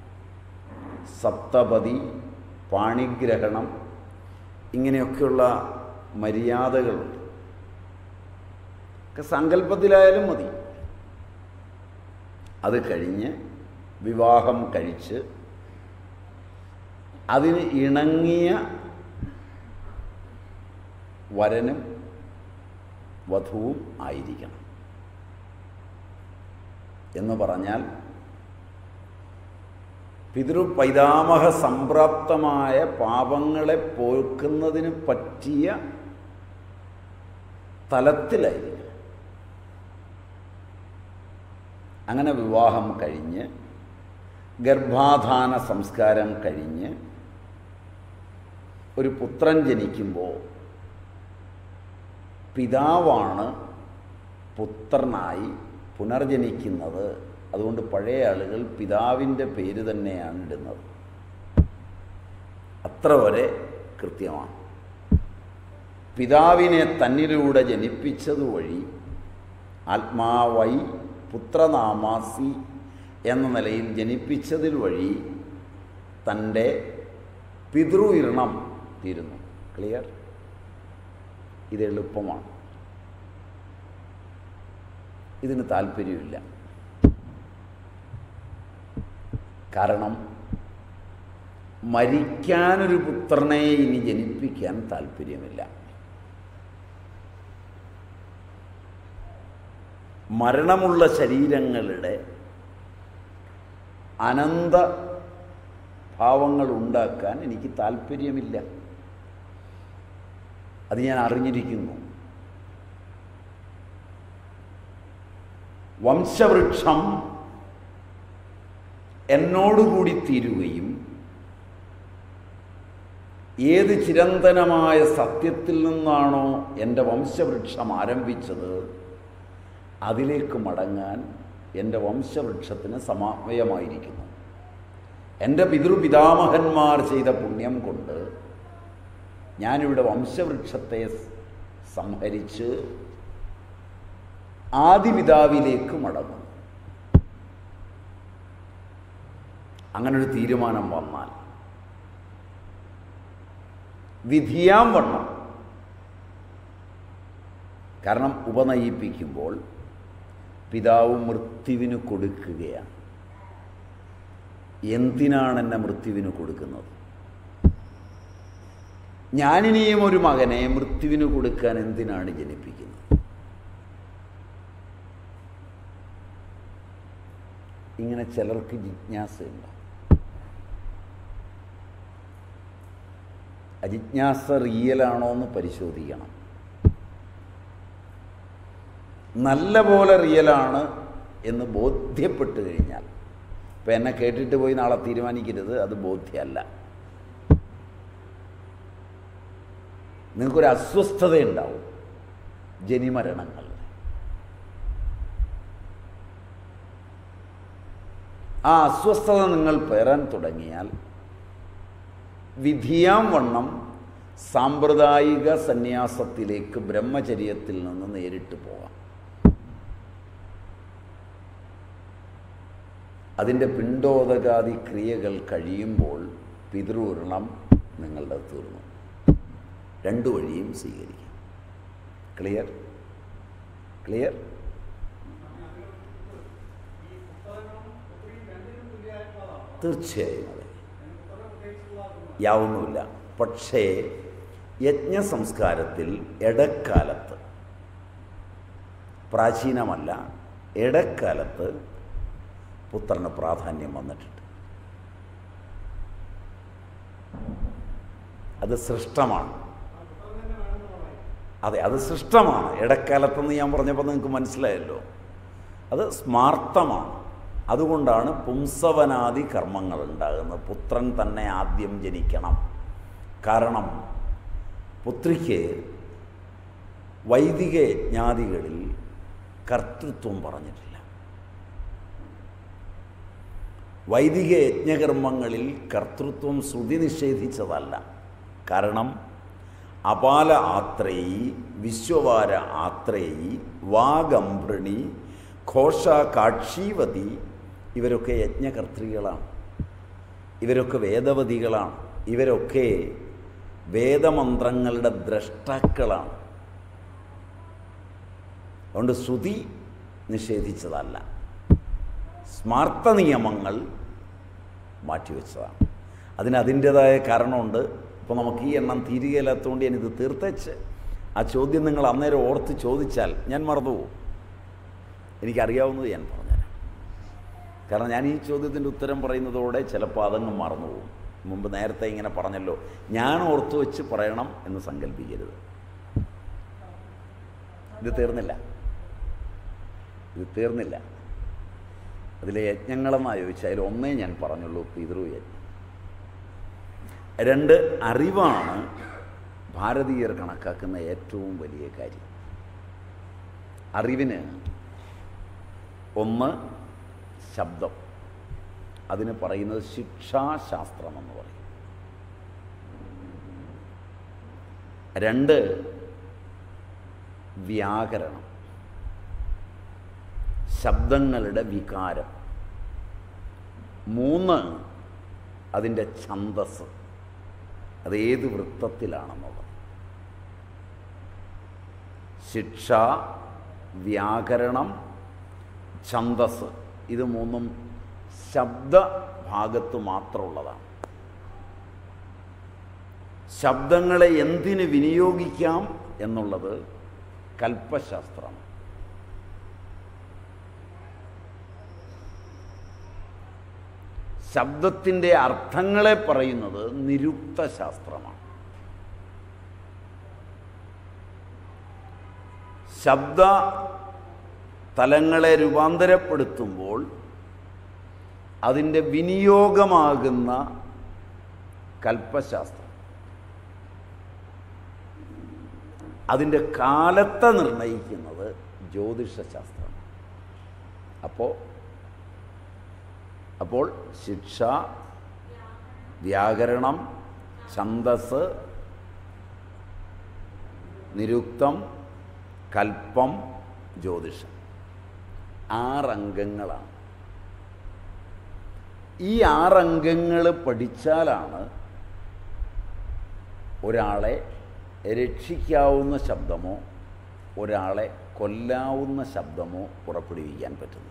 സപ്തപതി പാണിഗ്രഹണം ഇങ്ങനെയൊക്കെയുള്ള മര്യാദകളുണ്ട് ഒക്കെ സങ്കല്പത്തിലായാലും മതി അത് കഴിഞ്ഞ് വിവാഹം കഴിച്ച് അതിന് ഇണങ്ങിയ വരനും വധുവും ആയിരിക്കണം എന്ന് പറഞ്ഞാൽ പിതൃപൈതാമഹ സംപ്രാപ്തമായ പാപങ്ങളെ പോക്കുന്നതിന് പറ്റിയ തലത്തിലായിരിക്കണം അങ്ങനെ വിവാഹം കഴിഞ്ഞ് ഗർഭാധാന സംസ്കാരം കഴിഞ്ഞ് ഒരു പുത്രൻ ജനിക്കുമ്പോൾ പിതാവാണ് പുത്രനായി പുനർജനിക്കുന്നത് അതുകൊണ്ട് പഴയ ആളുകൾ പിതാവിൻ്റെ പേര് തന്നെയാണ് ഇടുന്നത് അത്ര വരെ കൃത്യമാണ് പിതാവിനെ തന്നിലൂടെ ജനിപ്പിച്ചതുവഴി ആത്മാവൈ പുത്രനാമാസി എന്ന നിലയിൽ ജനിപ്പിച്ചതിൽ വഴി തൻ്റെ പിതൃ ഇരണം തീരുന്നു ക്ലിയർ ഇത് എളുപ്പമാണ് ഇതിന് താല്പര്യമില്ല കാരണം മരിക്കാനൊരു പുത്രനെ ഇനി ജനിപ്പിക്കാൻ താല്പര്യമില്ല മരണമുള്ള ശരീരങ്ങളുടെ അനന്ത ഭാവങ്ങൾ ഉണ്ടാക്കാൻ എനിക്ക് താല്പര്യമില്ല അത് ഞാൻ അറിഞ്ഞിരിക്കുന്നു വംശവൃക്ഷം എന്നോടുകൂടി തീരുകയും ഏത് ചിരന്തനമായ സത്യത്തിൽ നിന്നാണോ എൻ്റെ വംശവൃക്ഷം ആരംഭിച്ചത് അതിലേക്ക് മടങ്ങാൻ എൻ്റെ വംശവൃക്ഷത്തിന് സമയമായിരിക്കുന്നു എൻ്റെ പിതൃപിതാമഹന്മാർ ചെയ്ത പുണ്യം കൊണ്ട് ഞാനിവിടെ വംശവൃക്ഷത്തെ സംഹരിച്ച് ആദിപിതാവിലേക്ക് മടങ്ങും അങ്ങനൊരു തീരുമാനം വന്നാൽ വിധിയാം വണ്ണം കാരണം ഉപനയിപ്പിക്കുമ്പോൾ പിതാവ് മൃത്യുവിന് കൊടുക്കുകയാണ് എന്തിനാണ് എന്നെ മൃത്യുവിന് കൊടുക്കുന്നത് ഞാനിനിയും ഒരു മകനെ മൃത്യുവിന് കൊടുക്കാൻ എന്തിനാണ് ജനിപ്പിക്കുന്നത് ഇങ്ങനെ ചിലർക്ക് ജിജ്ഞാസയുണ്ട് അജിജ്ഞാസ റിയലാണോ എന്ന് പരിശോധിക്കണം നല്ല പോലെ റിയലാണ് എന്ന് ബോധ്യപ്പെട്ട് കഴിഞ്ഞാൽ ഇപ്പം എന്നെ കേട്ടിട്ട് പോയി നാളെ തീരുമാനിക്കരുത് അത് ബോധ്യമല്ല നിങ്ങൾക്കൊരു അസ്വസ്ഥതയുണ്ടാവും ജനിമരണങ്ങൾ ആ അസ്വസ്ഥത നിങ്ങൾ പേറാൻ തുടങ്ങിയാൽ വിധിയാം വണ്ണം സാമ്പ്രദായിക സന്യാസത്തിലേക്ക് ബ്രഹ്മചര്യത്തിൽ നിന്ന് നേരിട്ട് പോകാം അതിൻ്റെ പിണ്ടോദകാദി ക്രിയകൾ കഴിയുമ്പോൾ പിതൃഊരണം നിങ്ങളുടെ തീർന്നു രണ്ടു വഴിയും സ്വീകരിക്കാം ക്ലിയർ ക്ലിയർ ഈ പുസ്തകങ്ങളും പുത്രിയും രണ്ടിനും തുല്യമായിട്ടുള്ളതാണ് തീർച്ചയായും അതെ പുസ്തകം പ്രത്യേകിച്ചുള്ളതാണ് യാവുന്നുമില്ല പക്ഷേ യജ്ഞസംസ്കാരത്തിൽ ഇടക്കാലത്ത് പ്രാചീനമല്ല ഇടക്കാലത്ത് പുത്രന് പ്രാധാന്യം വന്നിട്ടുണ്ട് അത് സൃഷ്ടമാണ് ആ പുസ്തകം തന്നെ വേണമെന്ന് പറയും അതെ അത് സൃഷ്ടമാണ് ഇടക്കാലത്തെന്ന് ഞാൻ പറഞ്ഞപ്പോൾ നിങ്ങൾക്ക് മനസ്സിലായല്ലോ അത് സ്മാർത്ഥമാണ് അതുകൊണ്ടാണ് പുംസവനാദി കർമ്മങ്ങൾ ഉണ്ടാകുന്നത് പുത്രൻ തന്നെ ആദ്യം ജനിക്കണം കാരണം പുത്രിക്ക് വൈദിക യജ്ഞാദികളിൽ കർത്തൃത്വം പറഞ്ഞിട്ടില്ല വൈദിക യജ്ഞകർമ്മങ്ങളിൽ കർത്തൃത്വം ശ്രുതി നിഷേധിച്ചതല്ല കാരണം അപാല ആത്രേയി വിശ്വവാര ആത്രേയി വാഗംഭൃണി ഘോഷ കാക്ഷീവതി ഇവരൊക്കെ യജ്ഞകർത്തൃകളാണ് ഇവരൊക്കെ വേദവതികളാണ് ഇവരൊക്കെ വേദമന്ത്രങ്ങളുടെ ദ്രഷ്ടാക്കളാണ് അതുകൊണ്ട് ശ്രുതി നിഷേധിച്ചതല്ല സ്മാർത്ഥ നിയമങ്ങൾ മാറ്റിവെച്ചതാണ് അതിന് അതിൻ്റേതായ കാരണമുണ്ട് ഇപ്പോൾ നമുക്ക് ഈ എണ്ണം തീരുകയില്ലാത്തതുകൊണ്ട് ഞാനിത് തീർത്തേച്ച് ആ ചോദ്യം നിങ്ങൾ അന്നേരം ഓർത്ത് ചോദിച്ചാൽ ഞാൻ മറന്നുപോകും എനിക്കറിയാവുന്നത് ഞാൻ പറഞ്ഞുതരാം കാരണം ഞാൻ ഈ ചോദ്യത്തിൻ്റെ ഉത്തരം പറയുന്നതോടെ ചിലപ്പോൾ അതങ്ങ് മറന്നുപോകും മുമ്പ് നേരത്തെ ഇങ്ങനെ പറഞ്ഞല്ലോ ഞാൻ ഓർത്തു വെച്ച് പറയണം എന്ന് സങ്കല്പിക്കരുത് ഇത് തീർന്നില്ല ഇത് തീർന്നില്ല അതിലെ യജ്ഞങ്ങളെന്നാണ് ചോദിച്ചാൽ അതിൽ ഒന്നേ ഞാൻ പറഞ്ഞുള്ളൂ പിതൃയജ്ഞം രണ്ട് അറിവാണ് ഭാരതീയർ കണക്കാക്കുന്ന ഏറ്റവും വലിയ കാര്യം അറിവിന് ഒന്ന് ശബ്ദം അതിന് പറയുന്നത് ശിക്ഷാശാസ്ത്രം എന്ന് പറയും രണ്ട് വ്യാകരണം ശബ്ദങ്ങളുടെ വികാരം മൂന്ന് അതിൻ്റെ ഛന്തസ് അത് ഏത് വൃത്തത്തിലാണെന്നുള്ളത് ശിക്ഷ വ്യാകരണം ഛന്തസ് ഇത് മൂന്നും ശബ്ദ ഭാഗത്ത് മാത്രമുള്ളതാണ് ശബ്ദങ്ങളെ എന്തിന് വിനിയോഗിക്കാം എന്നുള്ളത് കൽപ്പശാസ്ത്രമാണ് ശബ്ദത്തിൻ്റെ അർത്ഥങ്ങളെ പറയുന്നത് നിരുക്ത ശാസ്ത്രമാണ് ശബ്ദ തലങ്ങളെ രൂപാന്തരപ്പെടുത്തുമ്പോൾ അതിൻ്റെ വിനിയോഗമാകുന്ന കൽപ്പശാസ്ത്രം അതിൻ്റെ കാലത്തെ നിർണയിക്കുന്നത് ജ്യോതിഷശാസ്ത്രമാണ് അപ്പോൾ അപ്പോൾ ശിക്ഷ വ്യാകരണം ഛന്തസ് നിരുക്തം കൽപ്പം ജ്യോതിഷം ആറംഗങ്ങളാണ് ഈ ആറംഗങ്ങൾ പഠിച്ചാലാണ് ഒരാളെ രക്ഷിക്കാവുന്ന ശബ്ദമോ ഒരാളെ കൊല്ലാവുന്ന ശബ്ദമോ പുറപ്പെടുവിക്കാൻ പറ്റുന്നത്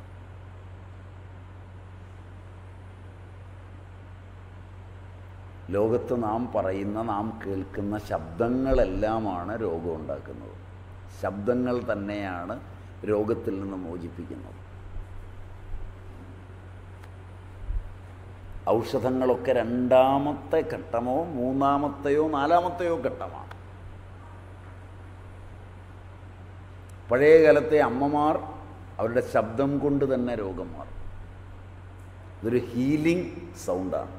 ലോകത്ത് നാം പറയുന്ന നാം കേൾക്കുന്ന ശബ്ദങ്ങളെല്ലാമാണ് രോഗം ഉണ്ടാക്കുന്നത് ശബ്ദങ്ങൾ തന്നെയാണ് രോഗത്തിൽ നിന്ന് മോചിപ്പിക്കുന്നത് ഔഷധങ്ങളൊക്കെ രണ്ടാമത്തെ ഘട്ടമോ മൂന്നാമത്തെയോ നാലാമത്തെയോ ഘട്ടമാണ് പഴയ കാലത്തെ അമ്മമാർ അവരുടെ ശബ്ദം കൊണ്ട് തന്നെ രോഗം മാറും ഇതൊരു ഹീലിംഗ് സൗണ്ടാണ്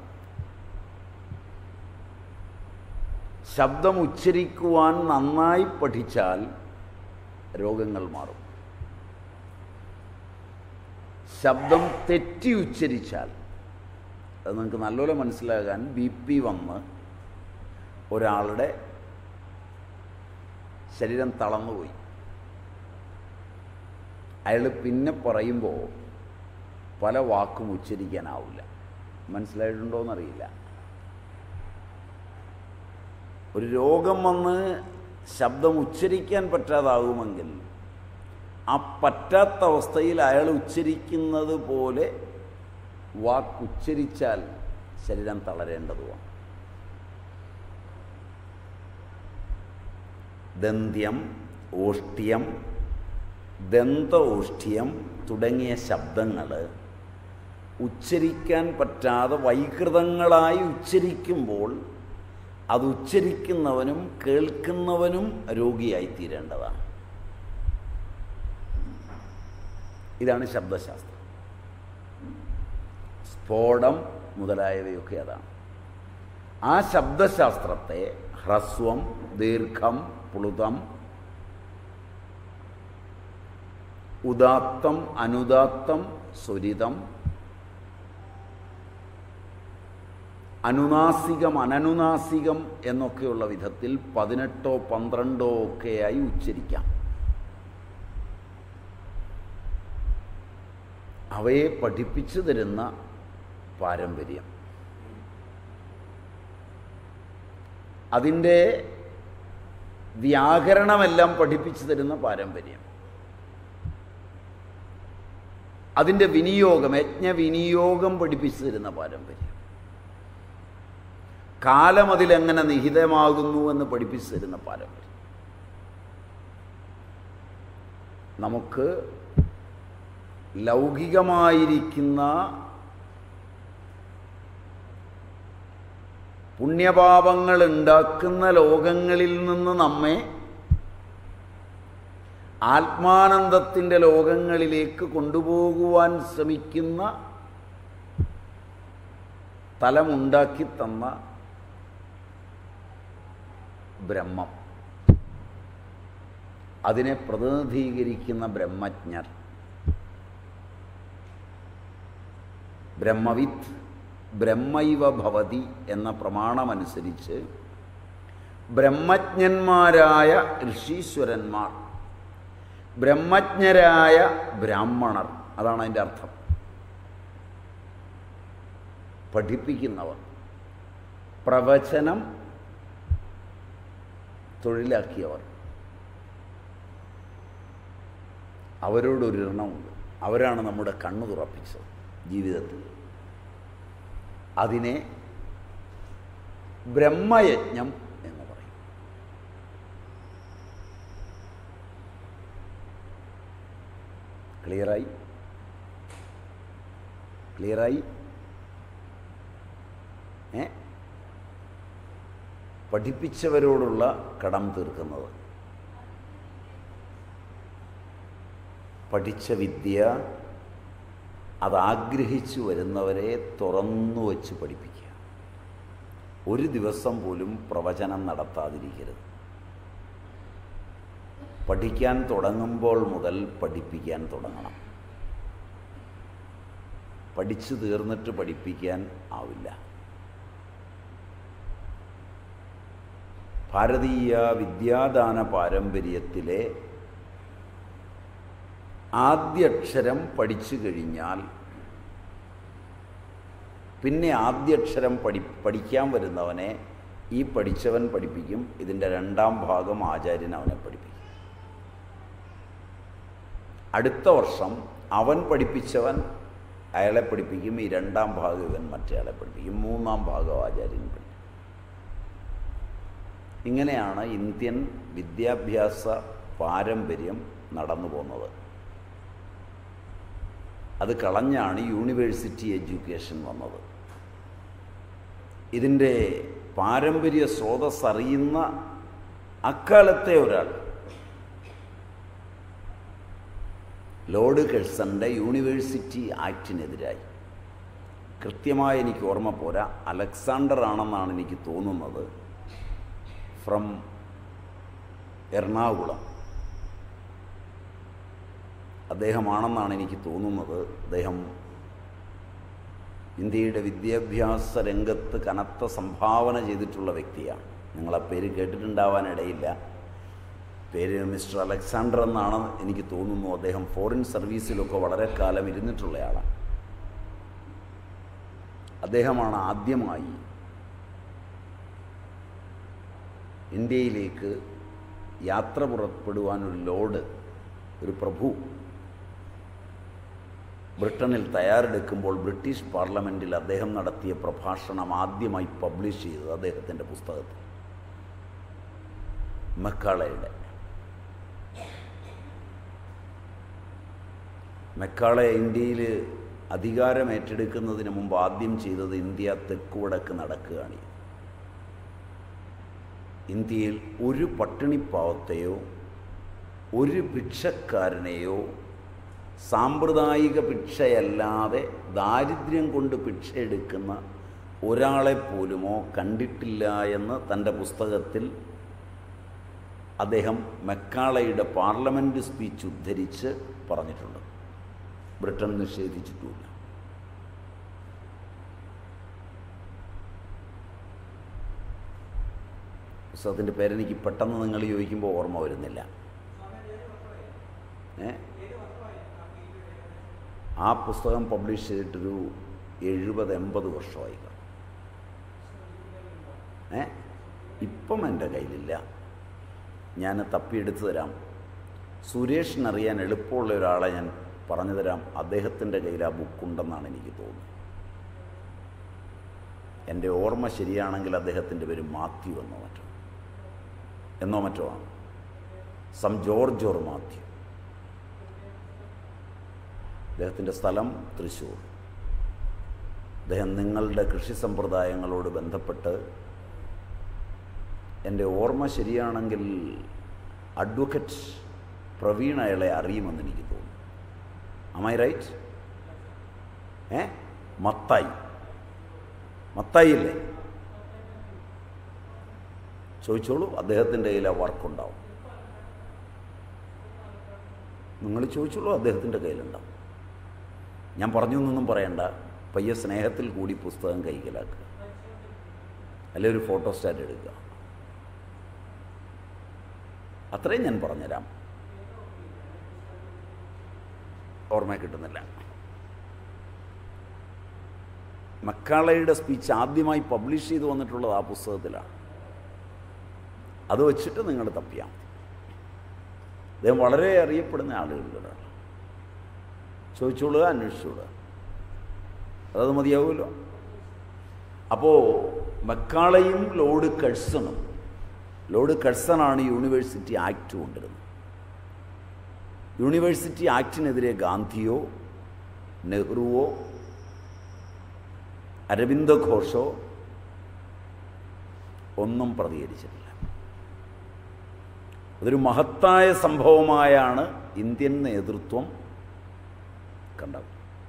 ശബ്ദം ഉച്ചരിക്കുവാൻ നന്നായി പഠിച്ചാൽ രോഗങ്ങൾ മാറും ശബ്ദം തെറ്റി ഉച്ചരിച്ചാൽ അത് നിങ്ങൾക്ക് നല്ലപോലെ മനസ്സിലാകാൻ ബി പി വന്ന് ഒരാളുടെ ശരീരം തളർന്നുപോയി അയാൾ പിന്നെ പറയുമ്പോൾ പല വാക്കും ഉച്ചരിക്കാനാവില്ല മനസ്സിലായിട്ടുണ്ടോയെന്നറിയില്ല ഒരു രോഗം വന്ന് ശബ്ദം ഉച്ചരിക്കാൻ പറ്റാതാകുമെങ്കിൽ ആ പറ്റാത്ത അവസ്ഥയിൽ അയാൾ ഉച്ചരിക്കുന്നത് പോലെ വാക്കുച്ചരിച്ചാൽ ശരീരം തളരേണ്ടതുമാണ് ദന്ത്യം ഓഷ്ട്യം ദന്ത ഓഷ്ട്യം തുടങ്ങിയ ശബ്ദങ്ങൾ ഉച്ചരിക്കാൻ പറ്റാതെ വൈകൃതങ്ങളായി ഉച്ചരിക്കുമ്പോൾ അത് ഉച്ചരിക്കുന്നവനും കേൾക്കുന്നവനും രോഗിയായിത്തീരേണ്ടതാണ് ഇതാണ് ശബ്ദശാസ്ത്രം സ്ഫോടം മുതലായവയൊക്കെ അതാണ് ആ ശബ്ദശാസ്ത്രത്തെ ഹ്രസ്വം ദീർഘം പ്ലുതം ഉദാത്തം അനുദാത്തം സ്വരിതം അനുനാസികം അനനുനാസികം എന്നൊക്കെയുള്ള വിധത്തിൽ പതിനെട്ടോ പന്ത്രണ്ടോ ഒക്കെയായി ഉച്ചരിക്കാം അവയെ പഠിപ്പിച്ചു തരുന്ന പാരമ്പര്യം അതിൻ്റെ വ്യാകരണമെല്ലാം പഠിപ്പിച്ചു തരുന്ന പാരമ്പര്യം അതിൻ്റെ വിനിയോഗം യജ്ഞവിനിയോഗം പഠിപ്പിച്ചു തരുന്ന പാരമ്പര്യം കാലം അതിലെങ്ങനെ നിഹിതമാകുന്നു എന്ന് പഠിപ്പിച്ചു തരുന്ന പാരമ്പര്യം നമുക്ക് ലൗകികമായിരിക്കുന്ന പുണ്യപാപങ്ങൾ ഉണ്ടാക്കുന്ന ലോകങ്ങളിൽ നിന്ന് നമ്മെ ആത്മാനന്ദത്തിൻ്റെ ലോകങ്ങളിലേക്ക് കൊണ്ടുപോകുവാൻ ശ്രമിക്കുന്ന തലമുണ്ടാക്കി തന്ന ബ്രഹ്മം അതിനെ പ്രതിനിധീകരിക്കുന്ന ബ്രഹ്മജ്ഞർ ബ്രഹ്മവിത്ത് ബ്രഹ്മൈവ ഭവതി എന്ന പ്രമാണമനുസരിച്ച് ബ്രഹ്മജ്ഞന്മാരായ ഋഷീശ്വരന്മാർ ബ്രഹ്മജ്ഞരായ ബ്രാഹ്മണർ അതാണ് അതിൻ്റെ അർത്ഥം പഠിപ്പിക്കുന്നവർ പ്രവചനം തൊഴിലാക്കിയവർ അവരോടൊരു ഋണമുണ്ട് അവരാണ് നമ്മുടെ കണ്ണു തുറപ്പിച്ചത് ജീവിതത്തിൽ അതിനെ ബ്രഹ്മയജ്ഞം എന്ന് പറയും ക്ലിയറായി ക്ലിയറായി ഏ പഠിപ്പിച്ചവരോടുള്ള കടം തീർക്കുന്നത് പഠിച്ച വിദ്യ അതാഗ്രഹിച്ചു വരുന്നവരെ തുറന്നു വച്ച് പഠിപ്പിക്കുക ഒരു ദിവസം പോലും പ്രവചനം നടത്താതിരിക്കരുത് പഠിക്കാൻ തുടങ്ങുമ്പോൾ മുതൽ പഠിപ്പിക്കാൻ തുടങ്ങണം പഠിച്ചു തീർന്നിട്ട് പഠിപ്പിക്കാൻ ആവില്ല ഭാരതീയ വിദ്യാദാന പാരമ്പര്യത്തിലെ ആദ്യക്ഷരം പഠിച്ചു കഴിഞ്ഞാൽ പിന്നെ ആദ്യക്ഷരം പഠി പഠിക്കാൻ വരുന്നവനെ ഈ പഠിച്ചവൻ പഠിപ്പിക്കും ഇതിൻ്റെ രണ്ടാം ഭാഗം ആചാര്യൻ അവനെ പഠിപ്പിക്കും അടുത്ത വർഷം അവൻ പഠിപ്പിച്ചവൻ അയാളെ പഠിപ്പിക്കും ഈ രണ്ടാം ഭാഗം ഇവൻ മറ്റേയാളെ പഠിപ്പിക്കും മൂന്നാം ഭാഗം ആചാര്യൻ പഠിക്കും ഇങ്ങനെയാണ് ഇന്ത്യൻ വിദ്യാഭ്യാസ പാരമ്പര്യം നടന്നു പോകുന്നത് അത് കളഞ്ഞാണ് യൂണിവേഴ്സിറ്റി എഡ്യൂക്കേഷൻ വന്നത് ഇതിൻ്റെ പാരമ്പര്യ സ്രോതസ് അറിയുന്ന അക്കാലത്തെ ഒരാൾ ലോർഡ് കെഴ്സന്റെ യൂണിവേഴ്സിറ്റി ആക്ടിനെതിരായി കൃത്യമായി എനിക്ക് ഓർമ്മ പോരാ അലക്സാണ്ടർ ആണെന്നാണ് എനിക്ക് തോന്നുന്നത് ഫ്രം എറണാകുളം അദ്ദേഹമാണെന്നാണ് എനിക്ക് തോന്നുന്നത് അദ്ദേഹം ഇന്ത്യയുടെ വിദ്യാഭ്യാസ രംഗത്ത് കനത്ത സംഭാവന ചെയ്തിട്ടുള്ള വ്യക്തിയാണ് നിങ്ങൾ ആ പേര് കേട്ടിട്ടുണ്ടാവാനിടയില്ല പേര് മിസ്റ്റർ അലക്സാണ്ടർ എന്നാണ് എനിക്ക് തോന്നുന്നു അദ്ദേഹം ഫോറിൻ സർവീസിലൊക്കെ വളരെ കാലം ഇരുന്നിട്ടുള്ളയാളാണ് അദ്ദേഹമാണ് ആദ്യമായി ഇന്ത്യയിലേക്ക് യാത്ര പുറപ്പെടുവാനൊരു ലോഡ് ഒരു പ്രഭു ബ്രിട്ടനിൽ തയ്യാറെടുക്കുമ്പോൾ ബ്രിട്ടീഷ് പാർലമെൻറ്റിൽ അദ്ദേഹം നടത്തിയ പ്രഭാഷണം ആദ്യമായി പബ്ലിഷ് ചെയ്തത് അദ്ദേഹത്തിൻ്റെ പുസ്തകത്തിൽ മെക്കാളയുടെ മെക്കാളെ ഇന്ത്യയിൽ അധികാരം ഏറ്റെടുക്കുന്നതിന് മുമ്പ് ആദ്യം ചെയ്തത് ഇന്ത്യ തെക്കുവടക്ക് നടക്കുകയാണ് ചെയ്തത്. ഇന്ത്യയിൽ ഒരു പട്ടിണിപ്പാവത്തെയോ ഒരു ഭിക്ഷക്കാരനെയോ സാമ്പ്രദായിക ഭിക്ഷയല്ലാതെ ദാരിദ്ര്യം കൊണ്ട് ഭിക്ഷ എടുക്കുന്ന ഒരാളെ പോലുമോ കണ്ടിട്ടില്ല എന്ന് തൻ്റെ പുസ്തകത്തിൽ അദ്ദേഹം മെക്കാളയുടെ പാർലമെൻറ്റ് സ്പീച്ച് ഉദ്ധരിച്ച് പറഞ്ഞിട്ടുണ്ട് ബ്രിട്ടൻ നിഷേധിച്ചിട്ടുമില്ല പുസ്തകത്തിൻ്റെ പേരെനിക്ക് പെട്ടെന്ന് നിങ്ങൾ ചോദിക്കുമ്പോൾ ഓർമ്മ വരുന്നില്ല ഏ ആ പുസ്തകം പബ്ലിഷ് ചെയ്തിട്ടൊരു എഴുപത് എൺപത് വർഷമായി കാണും. ഏ ഇപ്പം എൻ്റെ കയ്യിലില്ല ഞാൻ തപ്പിയെടുത്തു തരാം സുരേഷിനറിയാൻ എളുപ്പമുള്ള ഒരാളെ ഞാൻ പറഞ്ഞു തരാം അദ്ദേഹത്തിൻ്റെ കയ്യിൽ ആ ബുക്കുണ്ടെന്നാണ് എനിക്ക് തോന്നുന്നത് എൻ്റെ ഓർമ്മ ശരിയാണെങ്കിൽ അദ്ദേഹത്തിൻ്റെ പേര് മാത്യു എന്നോ മറ്റോ എന്നോ മറ്റോ ആണ് സം ജോർജ് ഓർ മാത്യു അദ്ദേഹത്തിൻ്റെ സ്ഥലം തൃശ്ശൂർ അദ്ദേഹം നിങ്ങളുടെ കൃഷി സമ്പ്രദായങ്ങളോട് ബന്ധപ്പെട്ട് എൻ്റെ ഓർമ്മ ശരിയാണെങ്കിൽ അഡ്വക്കറ്റ് പ്രവീൺ അയാളെ അറിയുമെന്ന് എനിക്ക് തോന്നുന്നു അമൈ റൈറ്റ് ഏ മത്തായി മത്തായി അല്ലേ ചോദിച്ചോളൂ അദ്ദേഹത്തിൻ്റെ കയ്യിൽ ആ വർക്കുണ്ടാവും നിങ്ങൾ ചോദിച്ചോളൂ അദ്ദേഹത്തിൻ്റെ കയ്യിലുണ്ടാവും ഞാൻ പറഞ്ഞു എന്നൊന്നും പറയണ്ട പയ്യ സ്നേഹത്തിൽ കൂടി പുസ്തകം കൈക്കലാക്കുക അല്ലെ ഒരു ഫോട്ടോസ്റ്റാറ്റ് എടുക്കുക അത്രയും ഞാൻ പറഞ്ഞുതരാം ഓർമ്മ കിട്ടുന്നില്ല മക്കാളയുടെ സ്പീച്ച് ആദ്യമായി പബ്ലിഷ് ചെയ്തു വന്നിട്ടുള്ളത് ആ പുസ്തകത്തിലാണ് അത് വെച്ചിട്ട് നിങ്ങൾ തപ്പിയാം അദ്ദേഹം വളരെ അറിയപ്പെടുന്ന ആളുകളിലൊരാൾ ചോദിച്ചോളുക അന്വേഷിച്ചോളുക അതത് മതിയാവുമല്ലോ അപ്പോൾ മക്കാളയും ലോർഡ് കഴ്സണും ലോർഡ് കഴ്സണാണ് യൂണിവേഴ്സിറ്റി ആക്ട് കൊണ്ടിരുന്നത് യൂണിവേഴ്സിറ്റി ആക്ടിനെതിരെ ഗാന്ധിയോ നെഹ്റുവോ അരവിന്ദ ഘോഷോ ഒന്നും പ്രതികരിച്ചിട്ടില്ല അതൊരു മഹത്തായ സംഭവമായാണ് ഇന്ത്യൻ നേതൃത്വം കണ്ടത്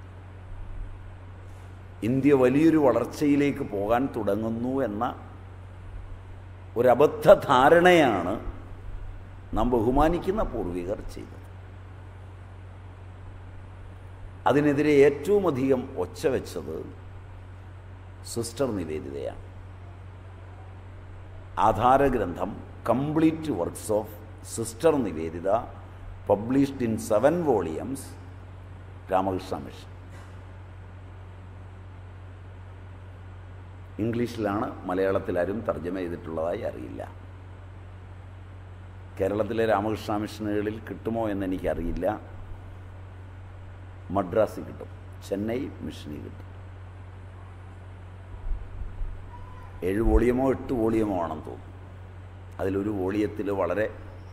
ഇന്ത്യ വലിയൊരു വളർച്ചയിലേക്ക് പോകാൻ തുടങ്ങുന്നു എന്ന ഒരബദ്ധ ധാരണയാണ് നാം ബഹുമാനിക്കുന്ന പൂർവികർ ചെയ്തത് അതിനെതിരെ ഏറ്റവും അധികം ഒച്ച വെച്ചത് സിസ്റ്റർ നിവേദിതയാണ് ആധാരഗ്രന്ഥം complete works of sister Nivedita published in seven volumes Ramakrishna mission ഇംഗ്ലീഷിലാണ് മലയാളത്തിൽ ആരും തർജ്ജമ ചെയ്തിട്ടുള്ളതായി അറിയില്ല കേരളത്തിലെ രാമകൃഷ്ണ മിഷനുകളിൽ കിട്ടുമോ എന്ന് എനിക്കറിയില്ല മദ്രാസിൽ കിട്ടും ചെന്നൈ മിഷനിൽ കിട്ടും ഏഴ് വോളിയമോ എട്ട് വോളിയമോ ആണെന്ന് തോന്നുന്നു അതിലൊരു വോളിയത്തിൽ വളരെ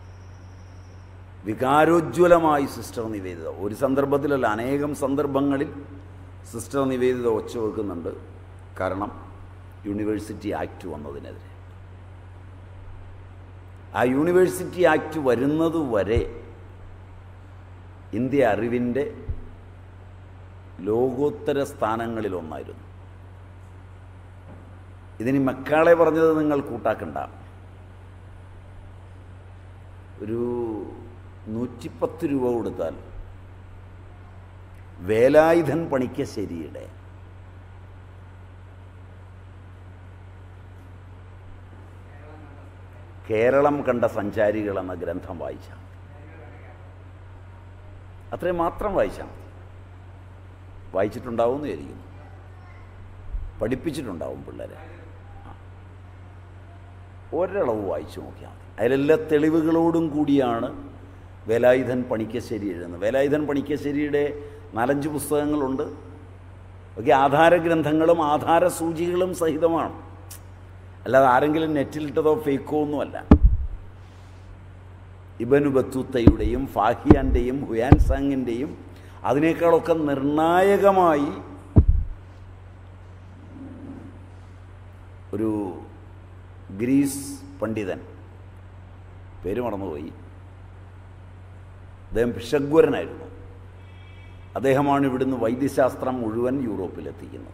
വികാരോജ്വലമായി സിസ്റ്റർ നിവേദിത ഒരു സന്ദർഭത്തിലല്ല അനേകം സന്ദർഭങ്ങളിൽ സിസ്റ്റർ നിവേദിത ഒച്ച വെക്കുന്നുണ്ട് കാരണം യൂണിവേഴ്സിറ്റി ആക്ട് വന്നതിനെതിരെ ആ യൂണിവേഴ്സിറ്റി ആക്ട് വരുന്നത് വരെ ഇന്ത്യ അറിവിൻ്റെ ലോകോത്തര സ്ഥാനങ്ങളിലൊന്നായിരുന്നു ഇതിന് മക്കാളെ പറഞ്ഞത് നിങ്ങൾ കൂട്ടാക്കണ്ട ഒരു നൂറ്റിപ്പത്ത് രൂപ കൊടുത്താൽ വേലായുധൻ പണിക്കശ്ശേരിയുടെ കേരളം കണ്ട സഞ്ചാരികൾ എന്ന ഗ്രന്ഥം വായിച്ചാൽ മതി. അത്രയും മാത്രം വായിച്ചാൽ മതി വായിച്ചിട്ടുണ്ടാവും എന്ന് വിചാരിക്കുന്നു പഠിപ്പിച്ചിട്ടുണ്ടാവും പിള്ളേരെ ആ. ഒരളവ് വായിച്ചു നോക്കിയാൽ മതി അതിലെല്ലാ തെളിവുകളോടും കൂടിയാണ് വേലായുധൻ പണിക്കശ്ശേരി എഴുതുന്നത് വേലായുധൻ പണിക്കശ്ശേരിയുടെ നാലഞ്ച് പുസ്തകങ്ങളുണ്ട് ഒക്കെ ആധാരഗ്രന്ഥങ്ങളും ആധാര സൂചികളും സഹിതമാണ് അല്ലാതെ ആരെങ്കിലും നെറ്റിലിട്ടതോ ഫേക്കോ ഒന്നുമല്ല ഇബനു ബത്തുത്തയുടെയും ഫാഹിയാൻ്റെയും ഹുയാൻ സാങ്ങിൻ്റെയും അതിനേക്കാളൊക്കെ നിർണായകമായി ഒരു ഗ്രീസ് പണ്ഡിതൻ പേര് മറന്നുപോയി അദ്ദേഹം ഭിഷഗ്വരനായിരുന്നു അദ്ദേഹമാണ് ഇവിടുന്ന് വൈദ്യശാസ്ത്രം മുഴുവൻ യൂറോപ്പിലെത്തിക്കുന്നത്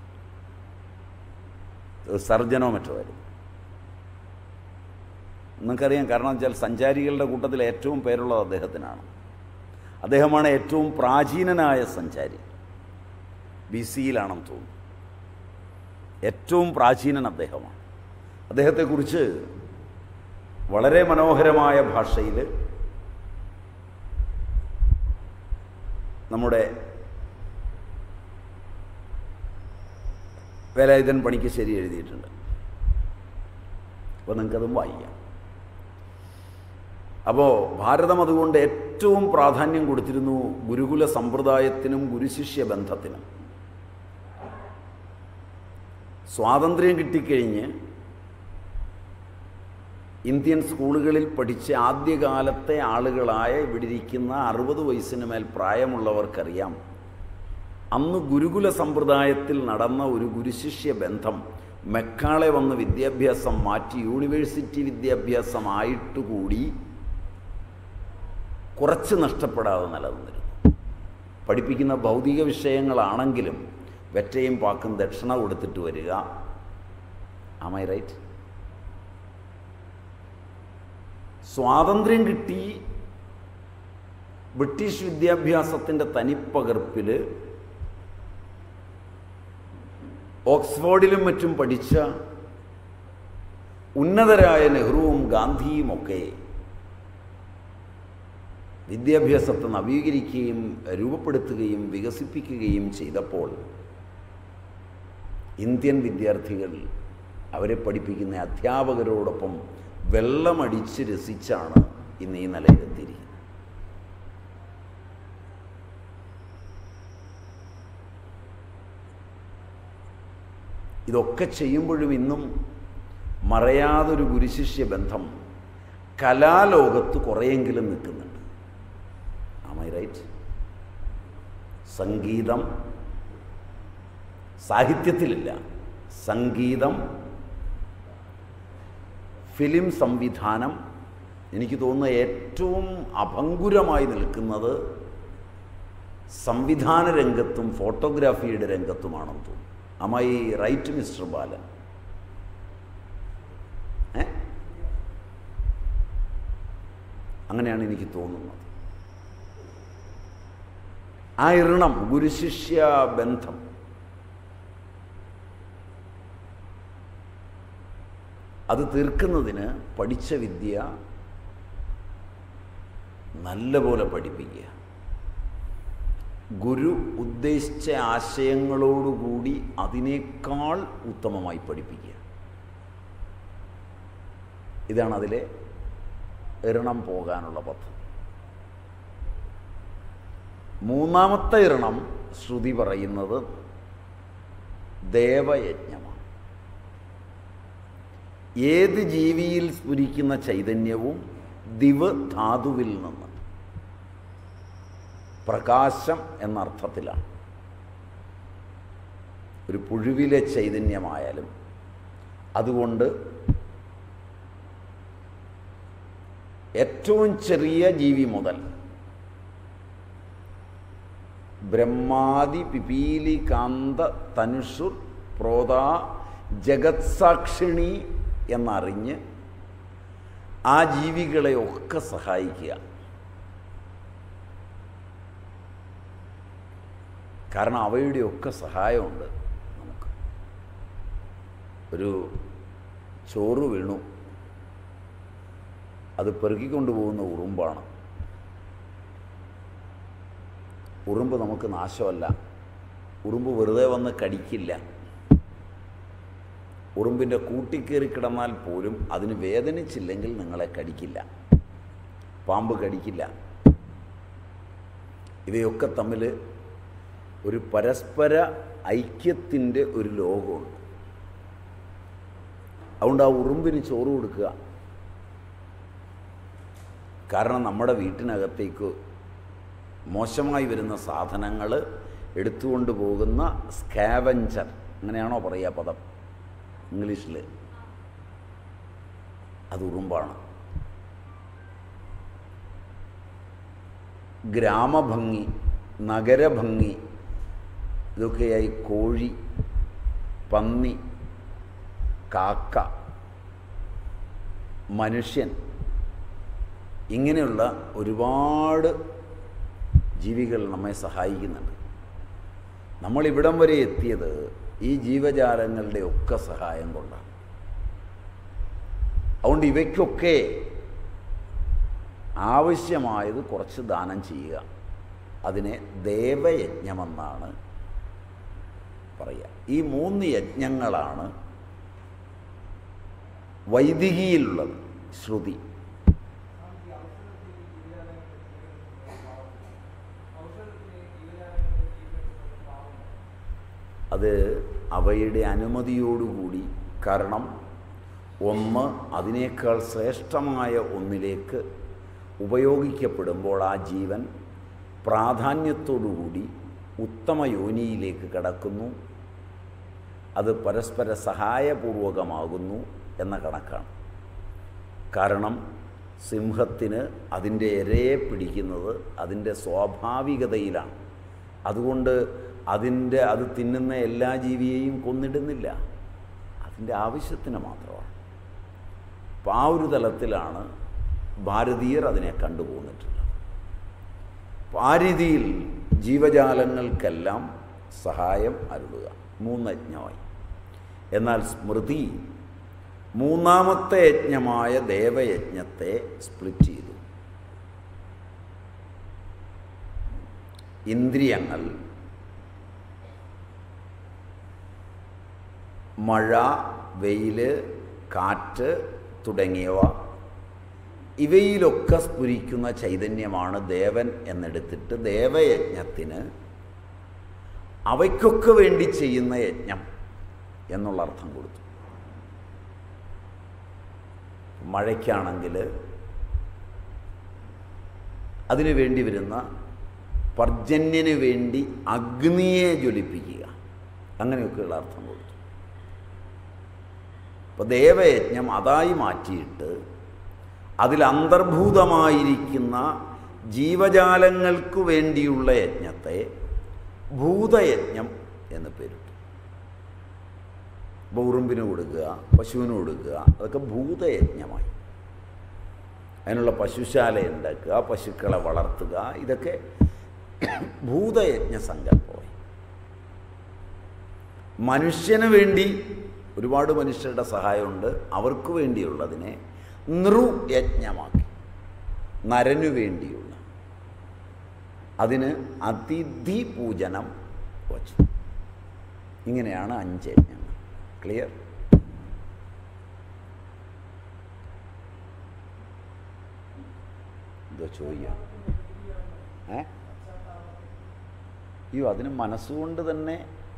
സർജനോ മറ്റോ ആയിരുന്നു നിങ്ങൾക്കറിയാം കാരണം വെച്ചാൽ സഞ്ചാരികളുടെ കൂട്ടത്തിൽ ഏറ്റവും പേരുള്ളത് അദ്ദേഹത്തിനാണ് അദ്ദേഹമാണ് ഏറ്റവും പ്രാചീനനായ സഞ്ചാരി ബി സിയിലാണെന്ന് തോന്നുന്നു ഏറ്റവും പ്രാചീനൻ അദ്ദേഹമാണ് അദ്ദേഹത്തെക്കുറിച്ച് വളരെ മനോഹരമായ ഭാഷയിൽ നമ്മുടെ വേലായുധൻ പണിക്കശ്ശേരി എഴുതിയിട്ടുണ്ട് അപ്പോൾ നിങ്ങൾക്കതും വായിക്കാം അപ്പോൾ ഭാരതം അതുകൊണ്ട് ഏറ്റവും പ്രാധാന്യം കൊടുത്തിരുന്നു ഗുരുകുല സമ്പ്രദായത്തിനും ഗുരുശിഷ്യ ബന്ധത്തിനും സ്വാതന്ത്ര്യം കിട്ടിക്കഴിഞ്ഞ് ഇന്ത്യൻ സ്കൂളുകളിൽ പഠിച്ച ആദ്യകാലത്തെ ആളുകളായ ഇവിടെ ഇരിക്കുന്ന അറുപത് വയസ്സിന് മേൽ പ്രായമുള്ളവർക്കറിയാം അന്ന് ഗുരുകുല സമ്പ്രദായത്തിൽ നടന്ന ഒരു ഗുരുശിഷ്യ ബന്ധം മെക്കാളെ വന്ന് വിദ്യാഭ്യാസം മാറ്റി യൂണിവേഴ്സിറ്റി വിദ്യാഭ്യാസമായിട്ട് കൂടി കുറച്ച് നഷ്ടപ്പെടാതെ നിലനിന്നിരുന്നു പഠിപ്പിക്കുന്ന ഭൗതിക വിഷയങ്ങളാണെങ്കിലും വെറ്റയും പാക്കും ദക്ഷിണ കൊടുത്തിട്ട് വരിക ആമൈ റൈറ്റ് സ്വാതന്ത്ര്യം കിട്ടി ബ്രിട്ടീഷ് വിദ്യാഭ്യാസത്തിൻ്റെ തനിപ്പകർപ്പിൽ ഓക്സ്ഫോർഡിലും മറ്റും പഠിച്ച ഉന്നതരായ നെഹ്റുവും ഗാന്ധിയുമൊക്കെ വിദ്യാഭ്യാസത്തെ നവീകരിക്കുകയും രൂപപ്പെടുത്തുകയും വികസിപ്പിക്കുകയും ചെയ്തപ്പോൾ ഇന്ത്യൻ വിദ്യാർത്ഥികൾ അവരെ പഠിപ്പിക്കുന്ന അധ്യാപകരോടൊപ്പം വെള്ളമടിച്ച് രസിച്ചാണ് ഇന്ന് ഈ നിലയിലെത്തിയിരിക്കുന്നത് ഇതൊക്കെ ചെയ്യുമ്പോഴും ഇന്നും മറയാതൊരു ഗുരുശിഷ്യ ബന്ധം കലാലോകത്ത് കുറേയെങ്കിലും നിൽക്കുന്നുണ്ട് ആമൈ റൈറ്റ് സംഗീതം സാഹിത്യത്തിലില്ല സംഗീതം ഫിലിം സംവിധാനം എനിക്ക് തോന്നുന്ന ഏറ്റവും അഭങ്കുരമായി നിൽക്കുന്നത് സംവിധാന രംഗത്തും ഫോട്ടോഗ്രാഫിയുടെ രംഗത്തുമാണെന്ന് തോന്നുന്നു അമായി റൈറ്റ് മിസ്റ്റർ ബാലൻ ഏ അങ്ങനെയാണ് എനിക്ക് തോന്നുന്നത് ആ ഇരണം ഗുരുശിഷ്യ ബന്ധം അത് തീർക്കുന്നതിന് പഠിച്ച വിദ്യ നല്ലപോലെ പഠിപ്പിക്കുക ഗുരു ഉദ്ദേശിച്ച ആശയങ്ങളോടുകൂടി അതിനേക്കാൾ ഉത്തമമായി പഠിപ്പിക്കുക ഇതാണ് അതിലെ ഇരണം പോകാനുള്ള പദ്ധതി മൂന്നാമത്തെ ഇരണം ശ്രുതി പറയുന്നത് ദേവയജ്ഞമാണ് ഏത് ജീവിയിൽ സ്ഫുരിക്കുന്ന ചൈതന്യവും ദിവ് ധാതുവിൽ നിന്ന് പ്രകാശം എന്ന അർത്ഥത്തിലാണ് ഒരു പുഴുവിലെ ചൈതന്യമായാലും അതുകൊണ്ട് ഏറ്റവും ചെറിയ ജീവി മുതൽ ബ്രഹ്മാദി പിപീലി കാന്ത തനുഷുർ പ്രോത ജഗത്സാക്ഷിണി എന്നറിഞ്ഞ് ആ ജീവികളെ ഒക്കെ സഹായിക്കുക കാരണം അവയുടെയൊക്കെ സഹായമുണ്ട് നമുക്ക് ഒരു ചോറ് വീണു അത് പെറുക്കിക്കൊണ്ടുപോകുന്ന ഉറുമ്പാണ് ഉറുമ്പ് നമുക്ക് നാശമല്ല ഉറുമ്പ് വെറുതെ വന്ന് കടിക്കില്ല ഉറുമ്പിൻ്റെ കൂട്ടിക്കേറി കിടന്നാൽ പോലും അതിന് വേദനിച്ചില്ലെങ്കിൽ നിങ്ങളെ കടിക്കില്ല പാമ്പ് കടിക്കില്ല ഇവയൊക്കെ തമ്മിൽ ഒരു പരസ്പര ഐക്യത്തിൻ്റെ ഒരു ലോകമുണ്ട് അതുകൊണ്ട് ആ ഉറുമ്പിന് ചോറ് കൊടുക്കുക കാരണം നമ്മുടെ വീട്ടിനകത്തേക്ക് മോശമായി വരുന്ന സാധനങ്ങൾ എടുത്തുകൊണ്ട് പോകുന്ന സ്കാവഞ്ചർ അങ്ങനെയാണോ പറയുക പദം ഇംഗ്ലീഷിൽ അത് ഉറുമ്പാണ് ഗ്രാമഭംഗി നഗരഭംഗി ഇതൊക്കെയായി കോഴി പന്നി കാക്ക മനുഷ്യൻ ഇങ്ങനെയുള്ള ഒരുപാട് ജീവികൾ നമ്മെ സഹായിക്കുന്നുണ്ട് നമ്മൾ ഇവിടം വരെ എത്തിയത് ഈ ജീവജാലങ്ങളുടെ ഒക്കെ സഹായം കൊണ്ടാണ് അതുകൊണ്ട് ഇവയ്ക്കൊക്കെ ആവശ്യമായത് കുറച്ച് ദാനം ചെയ്യുക അതിനെ ദേവയജ്ഞമെന്നാണ് പറയുക ഈ മൂന്ന് യജ്ഞങ്ങളാണ് വൈദികിയിലുള്ളത് ശ്രുതി അത് അവയുടെ അനുമതിയോടുകൂടി കാരണം ഒന്ന് അതിനേക്കാൾ ശ്രേഷ്ഠമായ ഒന്നിലേക്ക് ഉപയോഗിക്കപ്പെടുമ്പോൾ ആ ജീവൻ പ്രാധാന്യത്തോടുകൂടി ഉത്തമ യോനിയിലേക്ക് കടക്കുന്നു അത് പരസ്പര സഹായപൂർവകമാകുന്നു എന്ന കണക്കാണ് കാരണം സിംഹത്തിന് അതിൻ്റെ ഇരയെ പിടിക്കുന്നത് അതിൻ്റെ സ്വാഭാവികതയിലാണ് അതുകൊണ്ട് അതിൻ്റെ അത് തിന്നുന്ന എല്ലാ ജീവിയെയും കൊന്നിടുന്നില്ല അതിൻ്റെ ആവശ്യത്തിന് മാത്രമാണ് അപ്പം ആ ഒരു തലത്തിലാണ് ഭാരതീയർ അതിനെ കണ്ടുപോന്നിട്ടുള്ളത് അപ്പം ആ രീതിയിൽ ജീവജാലങ്ങൾക്കെല്ലാം സഹായം അരുളുക മൂന്ന് യജ്ഞമായി എന്നാൽ സ്മൃതി മൂന്നാമത്തെ യജ്ഞമായ ദേവയജ്ഞത്തെ സ്പ്ലിറ്റ് ചെയ്തു ഇന്ദ്രിയങ്ങൾ മഴ വെയിൽ കാറ്റ് തുടങ്ങിയവ ഇവയിലൊക്കെ സ്ഫുരിക്കുന്ന ചൈതന്യമാണ് ദേവൻ എന്നെടുത്തിട്ട് ദേവയജ്ഞത്തിന് അവയ്ക്കൊക്കെ വേണ്ടി ചെയ്യുന്ന യജ്ഞം എന്നുള്ള അർത്ഥം കൊടുത്തു മഴയ്ക്കാണെങ്കിൽ അതിനു വേണ്ടി വരുന്ന പർജന്യന് വേണ്ടി അഗ്നിയെ ജ്വലിപ്പിക്കുക അങ്ങനെയൊക്കെയുള്ള അർത്ഥം കൊടുത്തു അപ്പോൾ ദേവയജ്ഞം അതായി മാറ്റിയിട്ട് അതിൽ അന്തർഭൂതമായിരിക്കുന്ന ജീവജാലങ്ങൾക്ക് വേണ്ടിയുള്ള യജ്ഞത്തെ ഭൂതയജ്ഞം എന്ന് പേരിട്ടു ഇപ്പോൾ ഉറുമ്പിന് കൊടുക്കുക പശുവിന് കൊടുക്കുക അതൊക്കെ ഭൂതയജ്ഞമായി അതിനുള്ള പശുശാല ഉണ്ടാക്കുക പശുക്കളെ വളർത്തുക ഇതൊക്കെ ഭൂതയജ്ഞ സങ്കല്പമായി മനുഷ്യന് വേണ്ടി ഒരുപാട് മനുഷ്യരുടെ സഹായമുണ്ട് അവർക്ക് വേണ്ടിയുള്ളതിനെ നൃയജ്ഞമാക്കി നരനു വേണ്ടിയുള്ള അതിന് അതിഥി പൂജനം വച്ചു ഇങ്ങനെയാണ് അഞ്ച് യജ്ഞങ്ങൾ ക്ലിയർ എന്തോ ചോദിക്കാം ഏ അയ്യോ അതിന് മനസ്സുകൊണ്ട് തന്നെ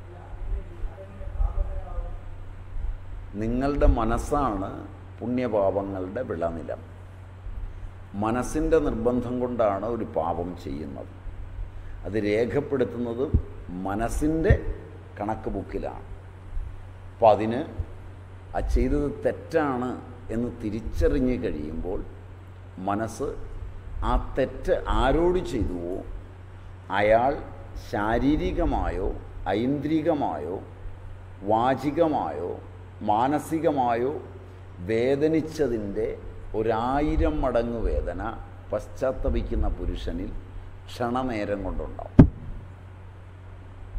നിങ്ങളുടെ മനസ്സാണ് പുണ്യപാപങ്ങളുടെ വിളനിലം മനസ്സിൻ്റെ നിർബന്ധം കൊണ്ടാണ് ഒരു പാപം ചെയ്യുന്നത് അത് രേഖപ്പെടുത്തുന്നത് മനസ്സിൻ്റെ കണക്ക് ബുക്കിലാണ് അപ്പോൾ അതിന് ആ ചെയ്തത് തെറ്റാണ് എന്ന് തിരിച്ചറിഞ്ഞ് കഴിയുമ്പോൾ മനസ്സ് ആ തെറ്റ് ആരോട് ചെയ്തുവോ അയാൾ ശാരീരികമായോ ഐന്ദ്രികമായോ വാചികമായോ മാനസികമായോ വേദനിച്ചതിൻ്റെ ഒരായിരം മടങ്ങ് വേദന പശ്ചാത്തപിക്കുന്ന പുരുഷനിൽ ക്ഷണനേരം കൊണ്ടുണ്ടാവും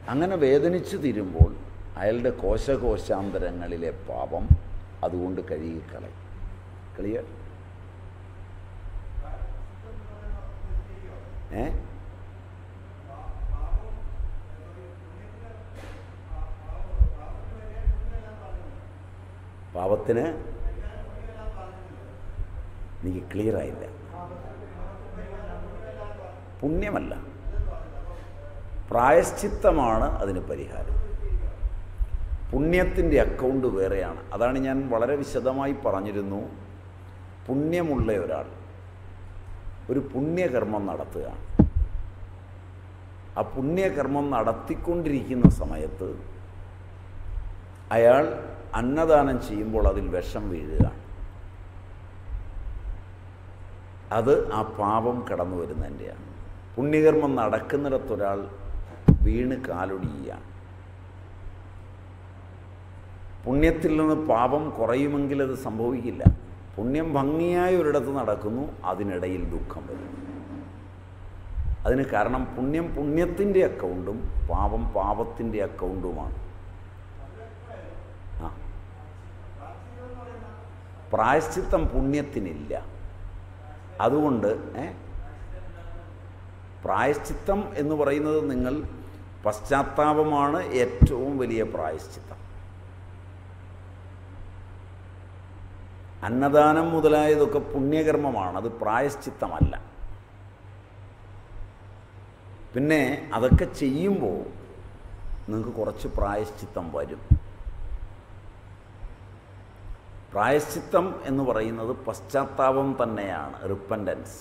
അങ്ങനെ വേദനിച്ചു തീരുമ്പോൾ അയാളുടെ കോശകോശാന്തരങ്ങളിലെ പാപം അതുകൊണ്ട് കഴുകിക്കളയും ക്ലിയർ ഏ പാപത്തിന് എനിക്ക് ക്ലിയർ ആയില്ല പുണ്യമല്ല പ്രായശ്ചിത്തമാണ് അതിന് പരിഹാരം പുണ്യത്തിൻ്റെ അക്കൗണ്ട് വേറെയാണ് അതാണ് ഞാൻ വളരെ വിശദമായി പറഞ്ഞിരുന്നു പുണ്യമുള്ള ഒരാൾ ഒരു പുണ്യകർമ്മം നടത്തുകയാണ് ആ പുണ്യകർമ്മം നടത്തിക്കൊണ്ടിരിക്കുന്ന സമയത്ത് അയാൾ അന്നദാനം ചെയ്യുമ്പോൾ അതിൽ വിഷം വീഴുകയാണ് അത് ആ പാപം കടന്നു വരുന്നതിൻ്റെയാണ് പുണ്യകർമ്മം നടക്കുന്നിടത്തൊരാൾ വീണ് കാലൊടിയുകയാണ് പുണ്യത്തിൽ നിന്ന് പാപം കുറയുമെങ്കിൽ അത് സംഭവിക്കില്ല പുണ്യം ഭംഗിയായ ഒരിടത്ത് നടക്കുന്നു അതിനിടയിൽ ദുഃഖം വരുന്നു അതിന് കാരണം പുണ്യം പുണ്യത്തിൻ്റെ അക്കൗണ്ടും പാപം പാപത്തിൻ്റെ അക്കൗണ്ടുമാണ് ആ പ്രായശ്ചിത്തം പുണ്യത്തിനില്ല അതുകൊണ്ട് ഏ പ്രായശ്ചിത്തം എന്ന് പറയുന്നത് നിങ്ങൾ പശ്ചാത്താപമാണ് ഏറ്റവും വലിയ പ്രായശ്ചിത്തം അന്നദാനം മുതലായതൊക്കെ പുണ്യകർമ്മമാണ് അത് പ്രായശ്ചിത്തമല്ല പിന്നെ അതൊക്കെ ചെയ്യുമ്പോൾ നിങ്ങൾക്ക് കുറച്ച് പ്രായശ്ചിത്തം വരും പ്രായശ്ചിത്തം എന്ന് പറയുന്നത് പശ്ചാത്താപം തന്നെയാണ് റിപ്പൻഡൻസ്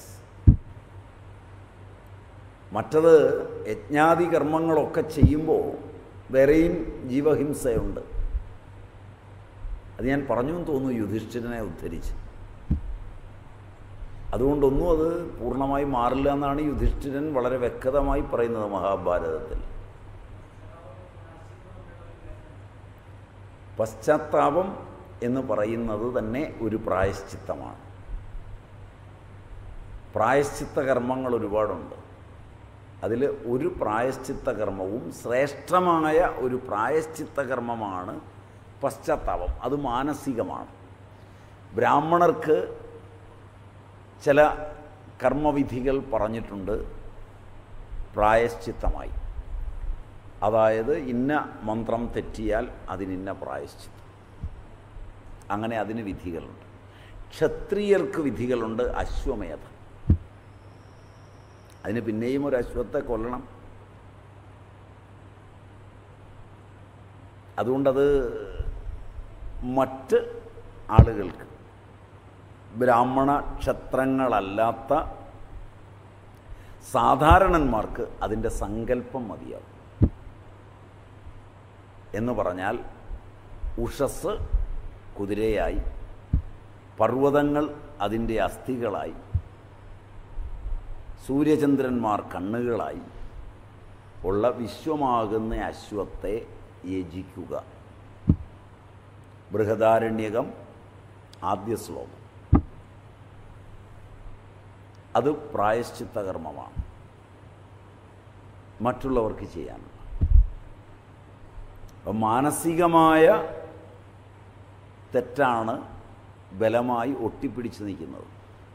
മറ്റത് യജ്ഞാതി കർമ്മങ്ങളൊക്കെ ചെയ്യുമ്പോൾ വേറെയും ജീവഹിംസയുണ്ട് അത് ഞാൻ പറഞ്ഞു എന്ന് തോന്നുന്നു യുധിഷ്ഠിരനെ ഉദ്ധരിച്ച് അതുകൊണ്ടൊന്നും അത് പൂർണ്ണമായി മാറില്ല എന്നാണ് യുധിഷ്ഠിരൻ വളരെ വ്യക്തമായി പറയുന്നത് മഹാഭാരതത്തിൽ പശ്ചാത്താപം എന്ന് പറയുന്നത് തന്നെ ഒരു പ്രായശ്ചിത്തമാണ് പ്രായശ്ചിത്ത കർമ്മങ്ങൾ ഒരുപാടുണ്ട് അതിൽ ഒരു പ്രായശ്ചിത്ത കർമ്മവും ശ്രേഷ്ഠമായ ഒരു പ്രായശ്ചിത്ത കർമ്മമാണ് പശ്ചാത്താപം അത് മാനസികമാണ് ബ്രാഹ്മണർക്ക് ചില കർമ്മവിധികൾ പറഞ്ഞിട്ടുണ്ട് പ്രായശ്ചിത്തമായി അതായത് ഇന്ന മന്ത്രം തെറ്റിയാൽ അതിനിന്ന പ്രായശ്ചിത്തം അങ്ങനെ അതിന് വിധികളുണ്ട് ക്ഷത്രിയർക്ക് വിധികളുണ്ട് അശ്വമേധം അതിന് പിന്നെയും ഒരു അശ്വത്തെ കൊല്ലണം അതുകൊണ്ടത് മറ്റ് ആളുകൾക്ക് ബ്രാഹ്മണ ക്ഷത്രങ്ങളല്ലാത്ത സാധാരണന്മാർക്ക് അതിൻ്റെ സങ്കല്പം മതിയാവും എന്ന് പറഞ്ഞാൽ ഉഷസ് കുതിരയായി പർവ്വതങ്ങൾ അതിൻ്റെ അസ്ഥികളായി സൂര്യചന്ദ്രന്മാർ കണ്ണുകളായി ഉള്ള വിശ്വമാകുന്ന അശ്വത്തെ യജിക്കുക ബൃഹദാരണ്യകം ആദ്യ ശ്ലോകം അത് പ്രായശ്ചിത്ത കർമ്മമാണ് മറ്റുള്ളവർക്ക് ചെയ്യാനുള്ള അപ്പം മാനസികമായ തെറ്റാണ് ബലമായി ഒട്ടിപ്പിടിച്ച് നിൽക്കുന്നത്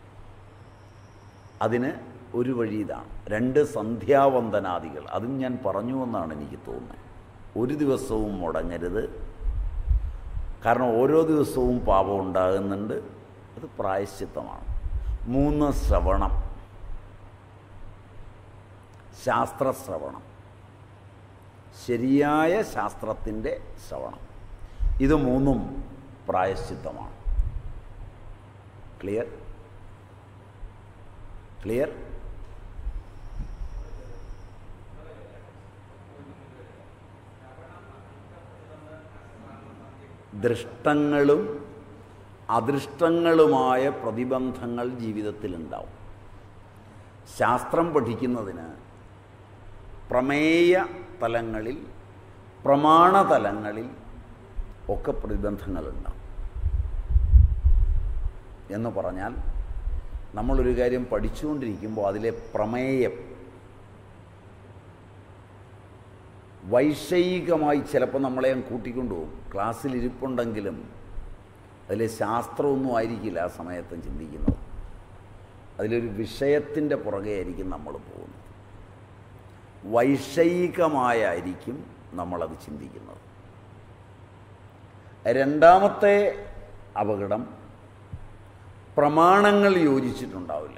അതിന് ഒരു വഴി ഇതാണ് രണ്ട് സന്ധ്യാവന്ദനാദികൾ അതും ഞാൻ പറഞ്ഞു എന്നാണ് എനിക്ക് തോന്നുന്നത് ഒരു ദിവസവും മുടങ്ങരുത് കാരണം ഓരോ ദിവസവും പാപം ഉണ്ടാകുന്നുണ്ട് അത് പ്രായശ്ചിത്തമാണ് മൂന്ന് ശ്രവണം ശാസ്ത്രശ്രവണം ശരിയായ ശാസ്ത്രത്തിൻ്റെ ശ്രവണം ഇത് മൂന്നും പ്രായശ്ചിത്തമാണ് ക്ലിയർ ക്ലിയർ ദൃഷ്ടങ്ങളും അദൃഷ്ടങ്ങളുമായ പ്രതിബന്ധങ്ങൾ ജീവിതത്തിലുണ്ടാവും ശാസ്ത്രം പഠിക്കുന്നതിന് പ്രമേയ തലങ്ങളിൽ പ്രമാണതലങ്ങളിൽ ഒക്കെ പ്രതിബന്ധങ്ങളുണ്ടാവും എന്ന് പറഞ്ഞാൽ നമ്മളൊരു കാര്യം പഠിച്ചുകൊണ്ടിരിക്കുമ്പോൾ അതിലെ പ്രമേയം വൈഷയികമായി ചിലപ്പോൾ നമ്മളെ അങ്ങ് കൂട്ടിക്കൊണ്ടുപോകും ക്ലാസ്സിൽ ഇരിപ്പുണ്ടെങ്കിലും അതിൽ ശാസ്ത്രമൊന്നും ആയിരിക്കില്ല ആ സമയത്തും ചിന്തിക്കുന്നത് അതിലൊരു വിഷയത്തിൻ്റെ പുറകെ ആയിരിക്കും നമ്മൾ പോകുന്നത് വൈഷയികമായായിരിക്കും നമ്മളത് ചിന്തിക്കുന്നത് രണ്ടാമത്തെ അപകടം പ്രമാണങ്ങൾ യോജിച്ചിട്ടുണ്ടാവില്ല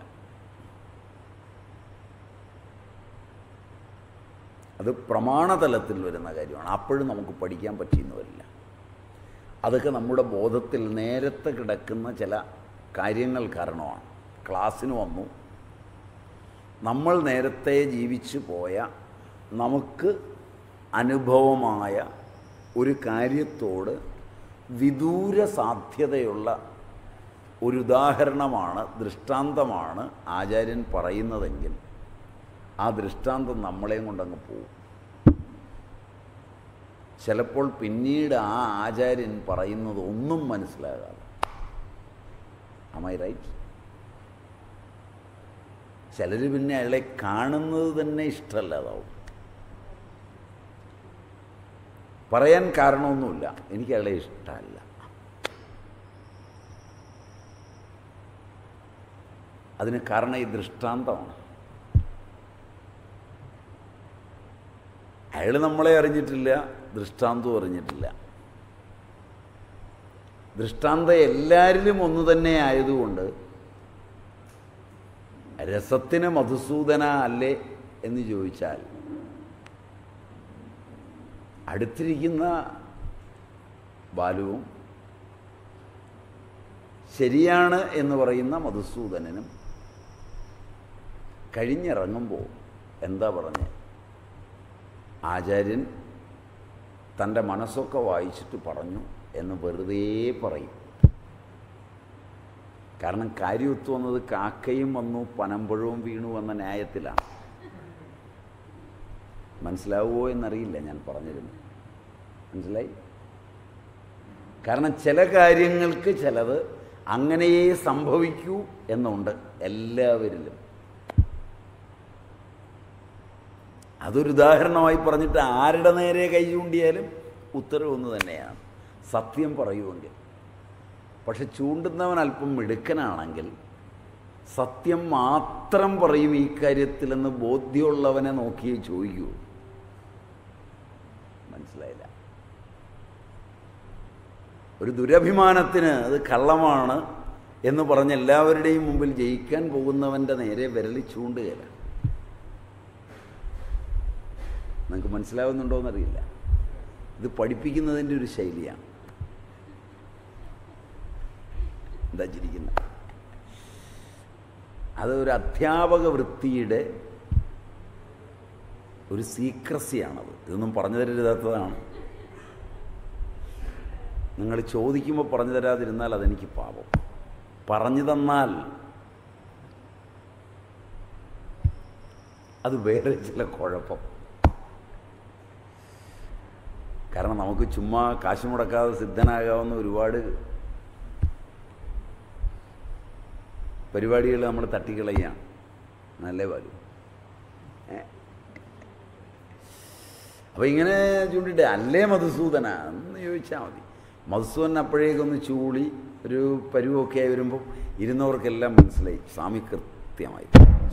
അത് പ്രമാണതലത്തിൽ വരുന്ന കാര്യമാണ് അപ്പോഴും നമുക്ക് പഠിക്കാൻ പറ്റിയെന്ന് വരില്ല അതൊക്കെ നമ്മുടെ ബോധത്തിൽ നേരത്തെ കിടക്കുന്ന ചില കാര്യങ്ങൾ കാരണമാണ് ക്ലാസ്സിന് വന്നു നമ്മൾ നേരത്തെ ജീവിച്ചു പോയ നമുക്ക് അനുഭവമായ ഒരു കാര്യത്തോട് വിദൂര സാധ്യതയുള്ള ഒരു ഉദാഹരണമാണ് ദൃഷ്ടാന്തമാണ് ആചാര്യൻ പറയുന്നതെങ്കിൽ ആ ദൃഷ്ടാന്തം നമ്മളെയും കൊണ്ടങ്ങ് പോകും ചിലപ്പോൾ പിന്നീട് ആ ആചാര്യൻ പറയുന്നത് ഒന്നും മനസ്സിലാകാതെ അമൈ റൈറ്റ് ചിലർ പിന്നെ അയാളെ കാണുന്നത് തന്നെ ഇഷ്ടമല്ലാതാവും പറയാൻ കാരണമൊന്നുമില്ല എനിക്ക് അയാളെ ഇഷ്ടമല്ല അതിന് കാരണം ഈ ദൃഷ്ടാന്തമാണ് അയാൾ നമ്മളെ അറിഞ്ഞിട്ടില്ല ദൃഷ്ടാന്തവും അറിഞ്ഞിട്ടില്ല ദൃഷ്ടാന്തം എല്ലാവരിലും ഒന്ന് തന്നെ ആയതുകൊണ്ട് രസത്തിന് മധുസൂദന അല്ലേ എന്ന് ചോദിച്ചാൽ അടുത്തിരിക്കുന്ന ബാലുവും ശരിയാണ് എന്ന് പറയുന്ന മധുസൂദനനും കഴിഞ്ഞിറങ്ങുമ്പോൾ എന്താ പറഞ്ഞത് ആചാര്യൻ തൻ്റെ മനസ്സൊക്കെ വായിച്ചിട്ട് പറഞ്ഞു എന്ന് വെറുതെ പറയും കാരണം കാര്യൊത്തു വന്നത് കാക്കയും വന്നു പനമ്പഴവും വീണു എന്ന ന്യായത്തിലാണ് മനസ്സിലാവുമോ എന്നറിയില്ല ഞാൻ പറഞ്ഞിരുന്നു മനസ്സിലായി കാരണം ചില കാര്യങ്ങൾക്ക് ചിലത് അങ്ങനെയേ സംഭവിക്കൂ എന്നുണ്ട് എല്ലാവരിലും അതൊരു ഉദാഹരണമായി പറഞ്ഞിട്ട് ആരുടെ നേരെ കൈ ചൂണ്ടിയാലും ഉത്തരവ് ഒന്ന് തന്നെയാണ് സത്യം പറയുമെങ്കിൽ പക്ഷെ ചൂണ്ടുന്നവൻ അല്പം മിടുക്കനാണെങ്കിൽ സത്യം മാത്രം പറയും ഈ കാര്യത്തിലെന്ന് ബോധ്യമുള്ളവനെ നോക്കിയേ ചോദിക്കൂ മനസ്സിലായില്ല ഒരു ദുരഭിമാനത്തിന് അത് കള്ളമാണ് എന്ന് പറഞ്ഞ് എല്ലാവരുടെയും മുമ്പിൽ ജയിക്കാൻ പോകുന്നവൻ്റെ നേരെ വിരലി ചൂണ്ടുകയില്ല നിങ്ങൾക്ക് മനസ്സിലാവുന്നുണ്ടോയെന്നറിയില്ല ഇത് പഠിപ്പിക്കുന്നതിൻ്റെ ഒരു ശൈലിയാണ് എന്താ ചിരിക്കുന്നത് അത് ഒരു അധ്യാപക വൃത്തിയുടെ ഒരു സീക്രസിയാണത് ഇതൊന്നും പറഞ്ഞു തരരുതാത്തതാണ് നിങ്ങൾ ചോദിക്കുമ്പോൾ പറഞ്ഞു തരാതിരുന്നാൽ അതെനിക്ക് പാപം പറഞ്ഞു തന്നാൽ അത് വേറെ ചില കുഴപ്പം കാരണം നമുക്ക് ചുമ്മാ കാശ് മുടക്കാതെ സിദ്ധനാകാവുന്ന ഒരുപാട് പരിപാടികൾ നമ്മൾ തട്ടിക്കളയാണ് നല്ല പാലും അപ്പോൾ ഇങ്ങനെ ചൂണ്ടിട്ട് അല്ലേ മധുസൂദന എന്ന് ചോദിച്ചാൽ മതി മധുസൂദൻ അപ്പോഴേക്കൊന്ന് ചൂളി ഒരു പരുവൊക്കെ ആയി വരുമ്പോൾ ഇരുന്നവർക്കെല്ലാം മനസ്സിലായി സ്വാമി കൃത്യമായി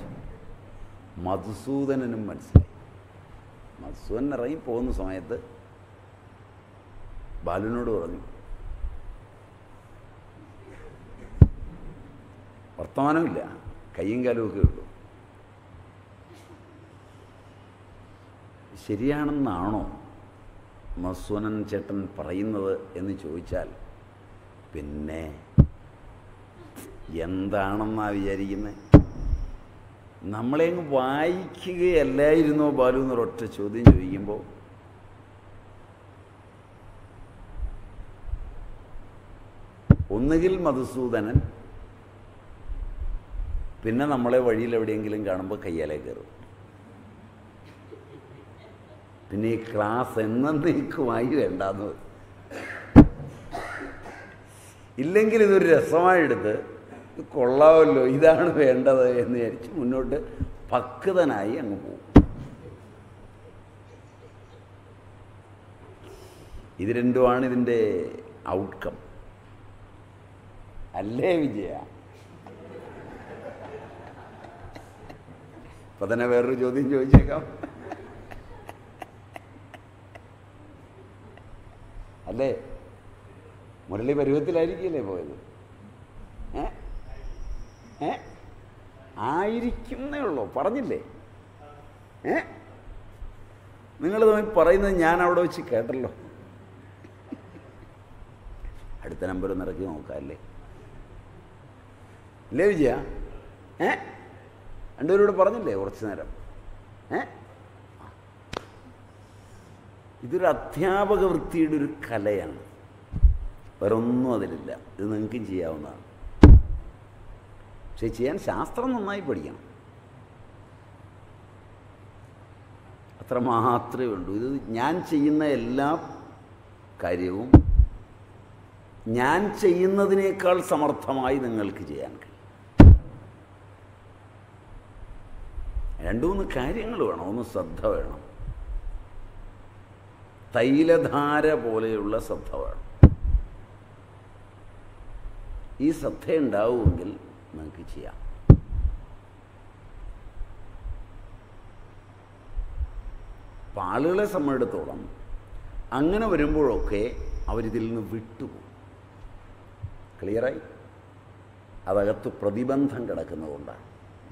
മധുസൂദനനും മനസ്സിലായി മധുസൂദൻ ഇറങ്ങി പോകുന്ന സമയത്ത് ബാലുവിനോട് പറഞ്ഞു വർത്തമാനമില്ല കയ്യും കാലും ഒക്കെ ഉള്ളൂ ശരിയാണെന്നാണോ മസ്വനൻ ചേട്ടൻ പറയുന്നത് എന്ന് ചോദിച്ചാൽ പിന്നെ എന്താണെന്നാ വിചാരിക്കുന്നത് നമ്മളെ അങ്ങ് വായിക്കുകയല്ലായിരുന്നോ ബാലു എന്നൊരൊറ്റ ചോദ്യം ചോദിക്കുമ്പോൾ ഒന്നുകിൽ മധുസൂദനൻ പിന്നെ നമ്മളെ വഴിയിൽ എവിടെയെങ്കിലും കാണുമ്പോൾ കയ്യാലെ കയറും പിന്നെ ഈ ക്ലാസ് എന്നേക്കുമായി വേണ്ടാന്ന് ഇല്ലെങ്കിൽ ഇതൊരു രസമായെടുത്ത് ഇത് കൊള്ളാമല്ലോ ഇതാണ് വേണ്ടത് എന്ന് വിചാരിച്ച് മുന്നോട്ട് പക്വതനായി അങ്ങ് പോകും ഇത് രണ്ടുമാണ് ഇതിൻ്റെ ഔട്ട്കം അല്ലേ വിജയ ഇപ്പൊ തന്നെ വേറൊരു ചോദ്യം ചോദിച്ചേക്കാം അല്ലേ മുരളി പരുവത്തിലായിരിക്കില്ലേ പോയത് ഏ ഏ ആയിരിക്കുന്നേ ഉള്ളൂ പറഞ്ഞില്ലേ ഏ നിങ്ങൾ തമ്മിൽ പറയുന്നത് ഞാൻ അവിടെ വെച്ച് കേട്ടല്ലോ അടുത്ത നമ്പർ ഒന്ന് ഇറക്കി നോക്കാം അല്ലേ അല്ലേ വിജയ ഏ രണ്ടുപേരോട് പറഞ്ഞില്ലേ കുറച്ച് നേരം ഏ ഇതൊരു അധ്യാപക വൃത്തിയുടെ ഒരു കലയാണ് വേറെ ഒന്നും അതിലില്ല ഇത് നിങ്ങൾക്കും ചെയ്യാവുന്നതാണ് പക്ഷെ ചെയ്യാൻ ശാസ്ത്രം നന്നായി പഠിക്കണം അത്ര മാത്രമേ ഉള്ളൂ ഇത് ഞാൻ ചെയ്യുന്ന എല്ലാ കാര്യവും ഞാൻ ചെയ്യുന്നതിനേക്കാൾ സമർത്ഥമായി നിങ്ങൾക്ക് ചെയ്യാൻ കഴിയും രണ്ടു മൂന്ന് കാര്യങ്ങൾ വേണം ഒന്ന് ശ്രദ്ധ വേണം തൈലധാര പോലെയുള്ള ശ്രദ്ധ വേണം ഈ ശ്രദ്ധ ഉണ്ടാവുമെങ്കിൽ നിങ്ങൾക്ക് ചെയ്യാം അപ്പം ആളുകളെ സംബന്ധിച്ചിടത്തോളം അങ്ങനെ വരുമ്പോഴൊക്കെ അവരിതിൽ നിന്ന് വിട്ടുപോകും ക്ലിയറായി അതകത്ത് പ്രതിബന്ധം കിടക്കുന്നതുകൊണ്ടാണ്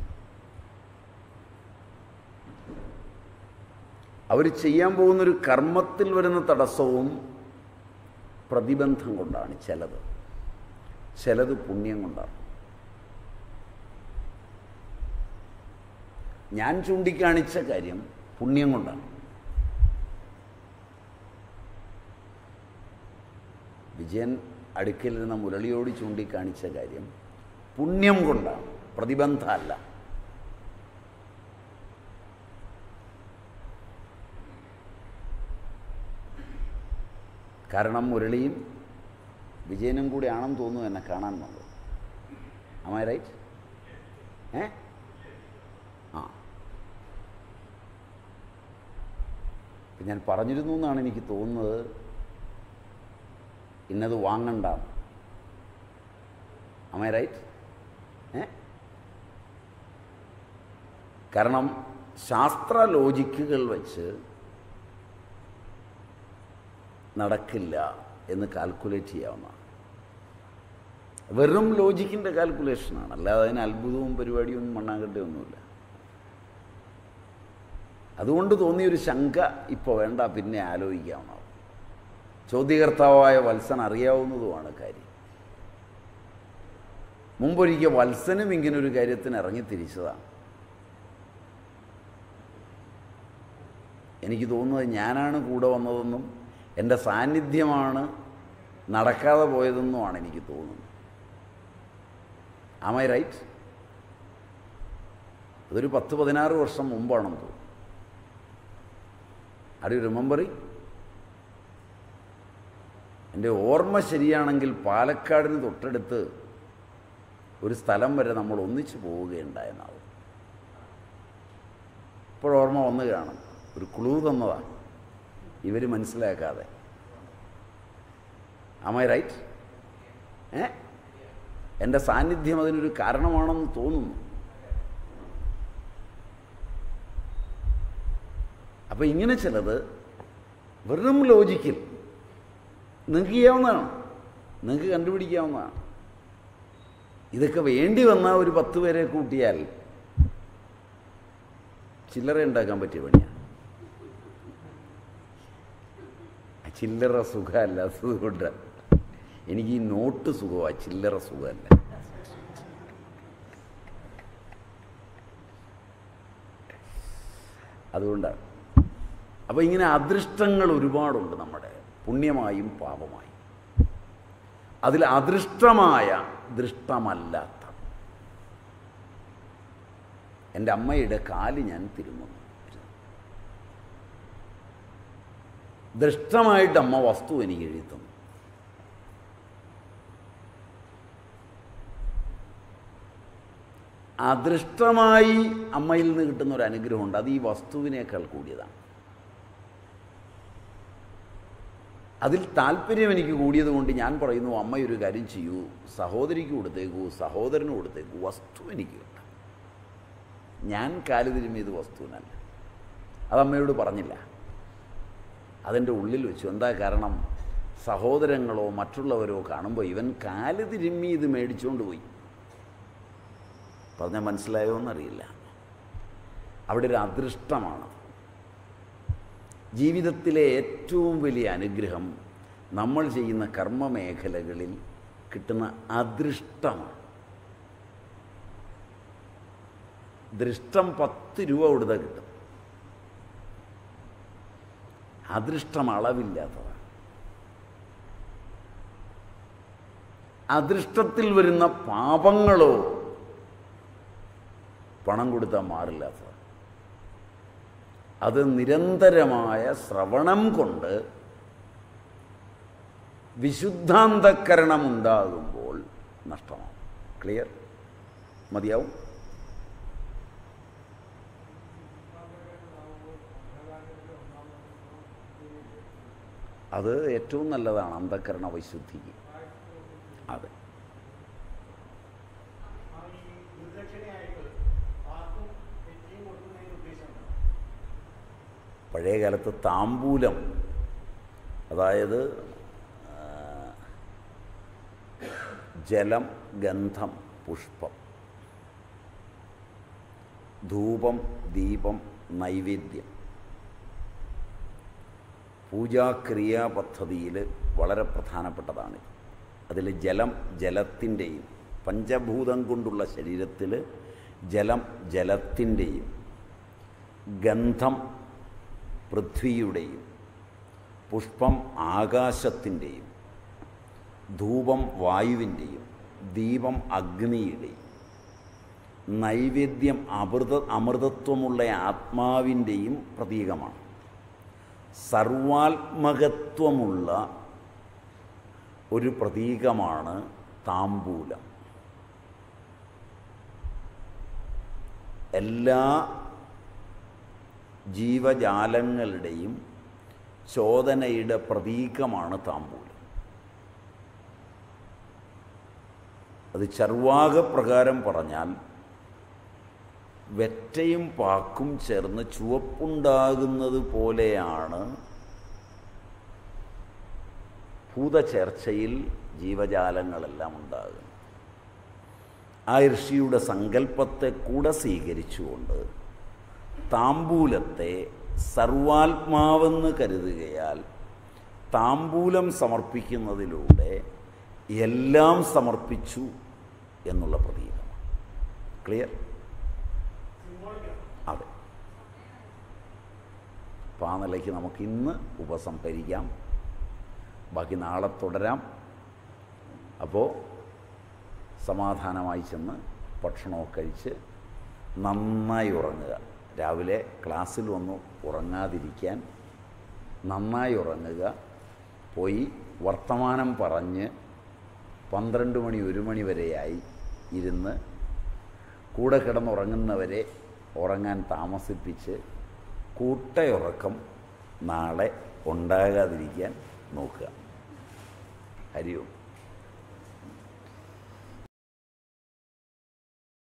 അവർ ചെയ്യാൻ പോകുന്നൊരു കർമ്മത്തിൽ വരുന്ന തടസ്സവും പ്രതിബന്ധം കൊണ്ടാണ് ചിലത് ചിലത് പുണ്യം കൊണ്ടാണ് ഞാൻ ചൂണ്ടിക്കാണിച്ച കാര്യം പുണ്യം കൊണ്ടാണ് വിജയൻ അടുക്കലിരുന്ന മുരളിയോട് ചൂണ്ടിക്കാണിച്ച കാര്യം പുണ്യം കൊണ്ടാണ് പ്രതിബന്ധമല്ല കാരണം മുരളിയും വിജയനും കൂടി ആണെന്ന് തോന്നുന്നു എന്നെ കാണാൻ വന്നത് അമായി റൈറ്റ് ഏ ആ ഇപ്പം ഞാൻ പറഞ്ഞിരുന്നു എന്നാണ് എനിക്ക് തോന്നുന്നത് ഇന്നത് വാങ്ങണ്ട അമായി റൈറ്റ് ഏ കാരണം ശാസ്ത്ര ലോജിക്കുകൾ വെച്ച് നടക്കില്ല എന്ന് കാൽക്കുലേറ്റ് ചെയ്യാവുന്നതാണ് വെറും ലോജിക്കിൻ്റെ കാൽക്കുലേഷനാണ് അല്ലാതെ അതിന് അത്ഭുതവും പരിപാടിയൊന്നും മണ്ണാങ്കട്ടയൊന്നുമില്ല അതുകൊണ്ട് തോന്നിയൊരു ശങ്ക ഇപ്പോൾ വേണ്ട പിന്നെ ആലോചിക്കാവുന്നതാണ് ചോദ്യകർത്താവായ വത്സൻ അറിയാവുന്നതുമാണ് കാര്യം മുമ്പൊരിക്കൽ വത്സനും ഇങ്ങനൊരു കാര്യത്തിന് ഇറങ്ങി തിരിച്ചതാണ് എനിക്ക് തോന്നുന്നത് ഞാനാണ് കൂടെ വന്നതെന്നും എൻ്റെ സാന്നിധ്യമാണ് നടക്കാതെ പോയതെന്നുമാണ് എനിക്ക് തോന്നുന്നത് ആമൈ റൈറ്റ് അതൊരു പത്ത് പതിനാറ് വർഷം മുമ്പാണെന്ന് തോന്നുന്നു ആർ യു റിമെമ്പറിങ് എൻ്റെ ഓർമ്മ ശരിയാണെങ്കിൽ പാലക്കാടിന് തൊട്ടടുത്ത് ഒരു സ്ഥലം വരെ നമ്മൾ ഒന്നിച്ചു പോവുകയുണ്ടായെന്നാവും ഇപ്പോഴോർമ്മ വന്നു കാണും ഒരു ക്ലൂ തന്നതാണ് ഇവർ മനസ്സിലാക്കാതെ ആമൈ റൈറ്റ് ഏ എൻ്റെ സാന്നിധ്യം അതിനൊരു കാരണമാണെന്ന് തോന്നുന്നു അപ്പം ഇങ്ങനെ ചിലത് വെറും ലോജിക്കൽ നിങ്ങൾക്ക് ചെയ്യാവുന്നതാണ് നിങ്ങൾക്ക് കണ്ടുപിടിക്കാവുന്നതാണ് ഇതൊക്കെ വേണ്ടി വന്നാൽ ഒരു പത്ത് പേരെ കൂട്ടിയാൽ ചില്ലറ ഉണ്ടാക്കാൻ പറ്റിയ പണിയാണ് ചില്ലറ സുഖമല്ലാത്തത് കൊണ്ട് എനിക്ക് ഈ നോട്ട് സുഖമാണ് ചില്ലറ സുഖമല്ല അതുകൊണ്ടാണ് അപ്പോൾ ഇങ്ങനെ അദൃഷ്ടങ്ങൾ ഒരുപാടുണ്ട് നമ്മുടെ പുണ്യമായും പാപമായും അതിൽ അദൃഷ്ടമായ ദൃഷ്ടമല്ലാത്ത എൻ്റെ അമ്മയുടെ കാല് ഞാൻ തിരുമുന്നു ദൃഷ്ടമായിട്ട് അമ്മ വസ്തു എനിക്ക് എഴുതി തന്നു അദൃഷ്ടമായി അമ്മയിൽ നിന്ന് കിട്ടുന്ന ഒരു അനുഗ്രഹമുണ്ട് അത് ഈ വസ്തുവിനേക്കാൾ കൂടിയതാണ് അതിൽ താല്പര്യം എനിക്ക് കൂടിയത് കൊണ്ട് ഞാൻ പറയുന്നു അമ്മ ഒരു കാര്യം ചെയ്യൂ സഹോദരിക്ക് കൊടുത്തേക്കൂ സഹോദരന് കൊടുത്തേക്കൂ വസ്തു എനിക്ക് വേണ്ട ഞാൻ കാല് തിരുമ്മിയത് വസ്തുവിനല്ല അതമ്മയോട് പറഞ്ഞില്ല അതെൻ്റെ ഉള്ളിൽ വെച്ചു എന്താ കാരണം സഹോദരങ്ങളോ മറ്റുള്ളവരോ കാണുമ്പോൾ ഇവൻ കാല് തിരുമ്മി ഇത് മേടിച്ചുകൊണ്ട് പോയി പറഞ്ഞാൽ മനസ്സിലായോ എന്നറിയില്ല അവിടെ ഒരു അദൃഷ്ടമാണ് ജീവിതത്തിലെ ഏറ്റവും വലിയ അനുഗ്രഹം നമ്മൾ ചെയ്യുന്ന കർമ്മ മേഖലകളിൽ കിട്ടുന്ന അദൃഷ്ടമാണ് ദൃഷ്ടം പത്ത് രൂപ കൊടുത്താൽ കിട്ടും അദൃഷ്ടം അളവില്ലാത്തതാണ് അദൃഷ്ടത്തിൽ വരുന്ന പാപങ്ങളോ പണം കൊടുത്താൽ മാറില്ലാത്തതാണ് അത് നിരന്തരമായ ശ്രവണം കൊണ്ട് വിശുദ്ധാന്തക്കരണം ഉണ്ടാകുമ്പോൾ നഷ്ടമാവും ക്ലിയർ മതിയാവും അത് ഏറ്റവും നല്ലതാണ് അന്ധക്കരണ വൈശുദ്ധിക്ക് അതെ ആ ഈ ഗുരുദക്ഷിണയായിട്ട് ആർക്കും തെറ്റിയും കൊടുക്കുന്നതിന് ഉദ്ദേശമുണ്ട് പഴയ കാലത്ത് താമ്പൂലം അതായത് ആ, ജലം ഗന്ധം പുഷ്പം ധൂപം ദീപം നൈവേദ്യം പൂജാക്രിയാ പദ്ധതിയിൽ വളരെ പ്രധാനപ്പെട്ടതാണിത് അതിൽ ജലം ജലത്തിൻ്റെയും പഞ്ചഭൂതം കൊണ്ടുള്ള ശരീരത്തിൽ ജലം ജലത്തിൻ്റെയും ഗന്ധം പൃഥ്വിയുടെയും പുഷ്പം ആകാശത്തിൻ്റെയും ധൂപം വായുവിൻ്റെയും ദീപം അഗ്നിയുടെയും നൈവേദ്യം അമൃത അമൃതത്വമുള്ള ആത്മാവിൻ്റെയും പ്രതീകമാണ് സർവാത്മകത്വമുള്ള ഒരു പ്രതീകമാണ് താമ്പൂലം എല്ലാ ജീവജാലങ്ങളുടെയും ചോദനയുടെ പ്രതീകമാണ് താമ്പൂലം അത് ചർവാകപ്രകാരം പറഞ്ഞാൽ വെറ്റയും പാക്കും ചേർന്ന് ചുവപ്പുണ്ടാകുന്നത് പോലെയാണ് ഭൂതചേർച്ചയിൽ ജീവജാലങ്ങളെല്ലാം ഉണ്ടാകുന്നത് ആ ഋഷിയുടെ സങ്കല്പത്തെ കൂടെ സ്വീകരിച്ചുകൊണ്ട് താമ്പൂലത്തെ സർവാത്മാവെന്ന് കരുതുകയാൽ താമ്പൂലം സമർപ്പിക്കുന്നതിലൂടെ എല്ലാം സമർപ്പിച്ചു എന്നുള്ള പ്രതീകമാണ് ക്ലിയർ അതെ അപ്പം ആ നിലയ്ക്ക് നമുക്ക് ഇന്ന് ഉപസംഹരിക്കാം ബാക്കി നാളെ തുടരാം അപ്പോൾ സമാധാനമായി ചെന്ന് ഭക്ഷണമൊക്കെ കഴിച്ച് നന്നായി ഉറങ്ങുക രാവിലെ ക്ലാസ്സിൽ വന്ന് ഉറങ്ങാതിരിക്കാൻ നന്നായി ഉറങ്ങുക പോയി വർത്തമാനം പറഞ്ഞ് പന്ത്രണ്ട് മണി ഒരു മണി വരെയായി ഇരുന്ന് കൂടെ കിടന്നുറങ്ങുന്നവരെ ഉറങ്ങാൻ താമസിപ്പിച്ച് കൂട്ടയുറക്കം നാളെ ഉണ്ടാകാതിരിക്കാൻ നോക്കുക ഹരി ഓം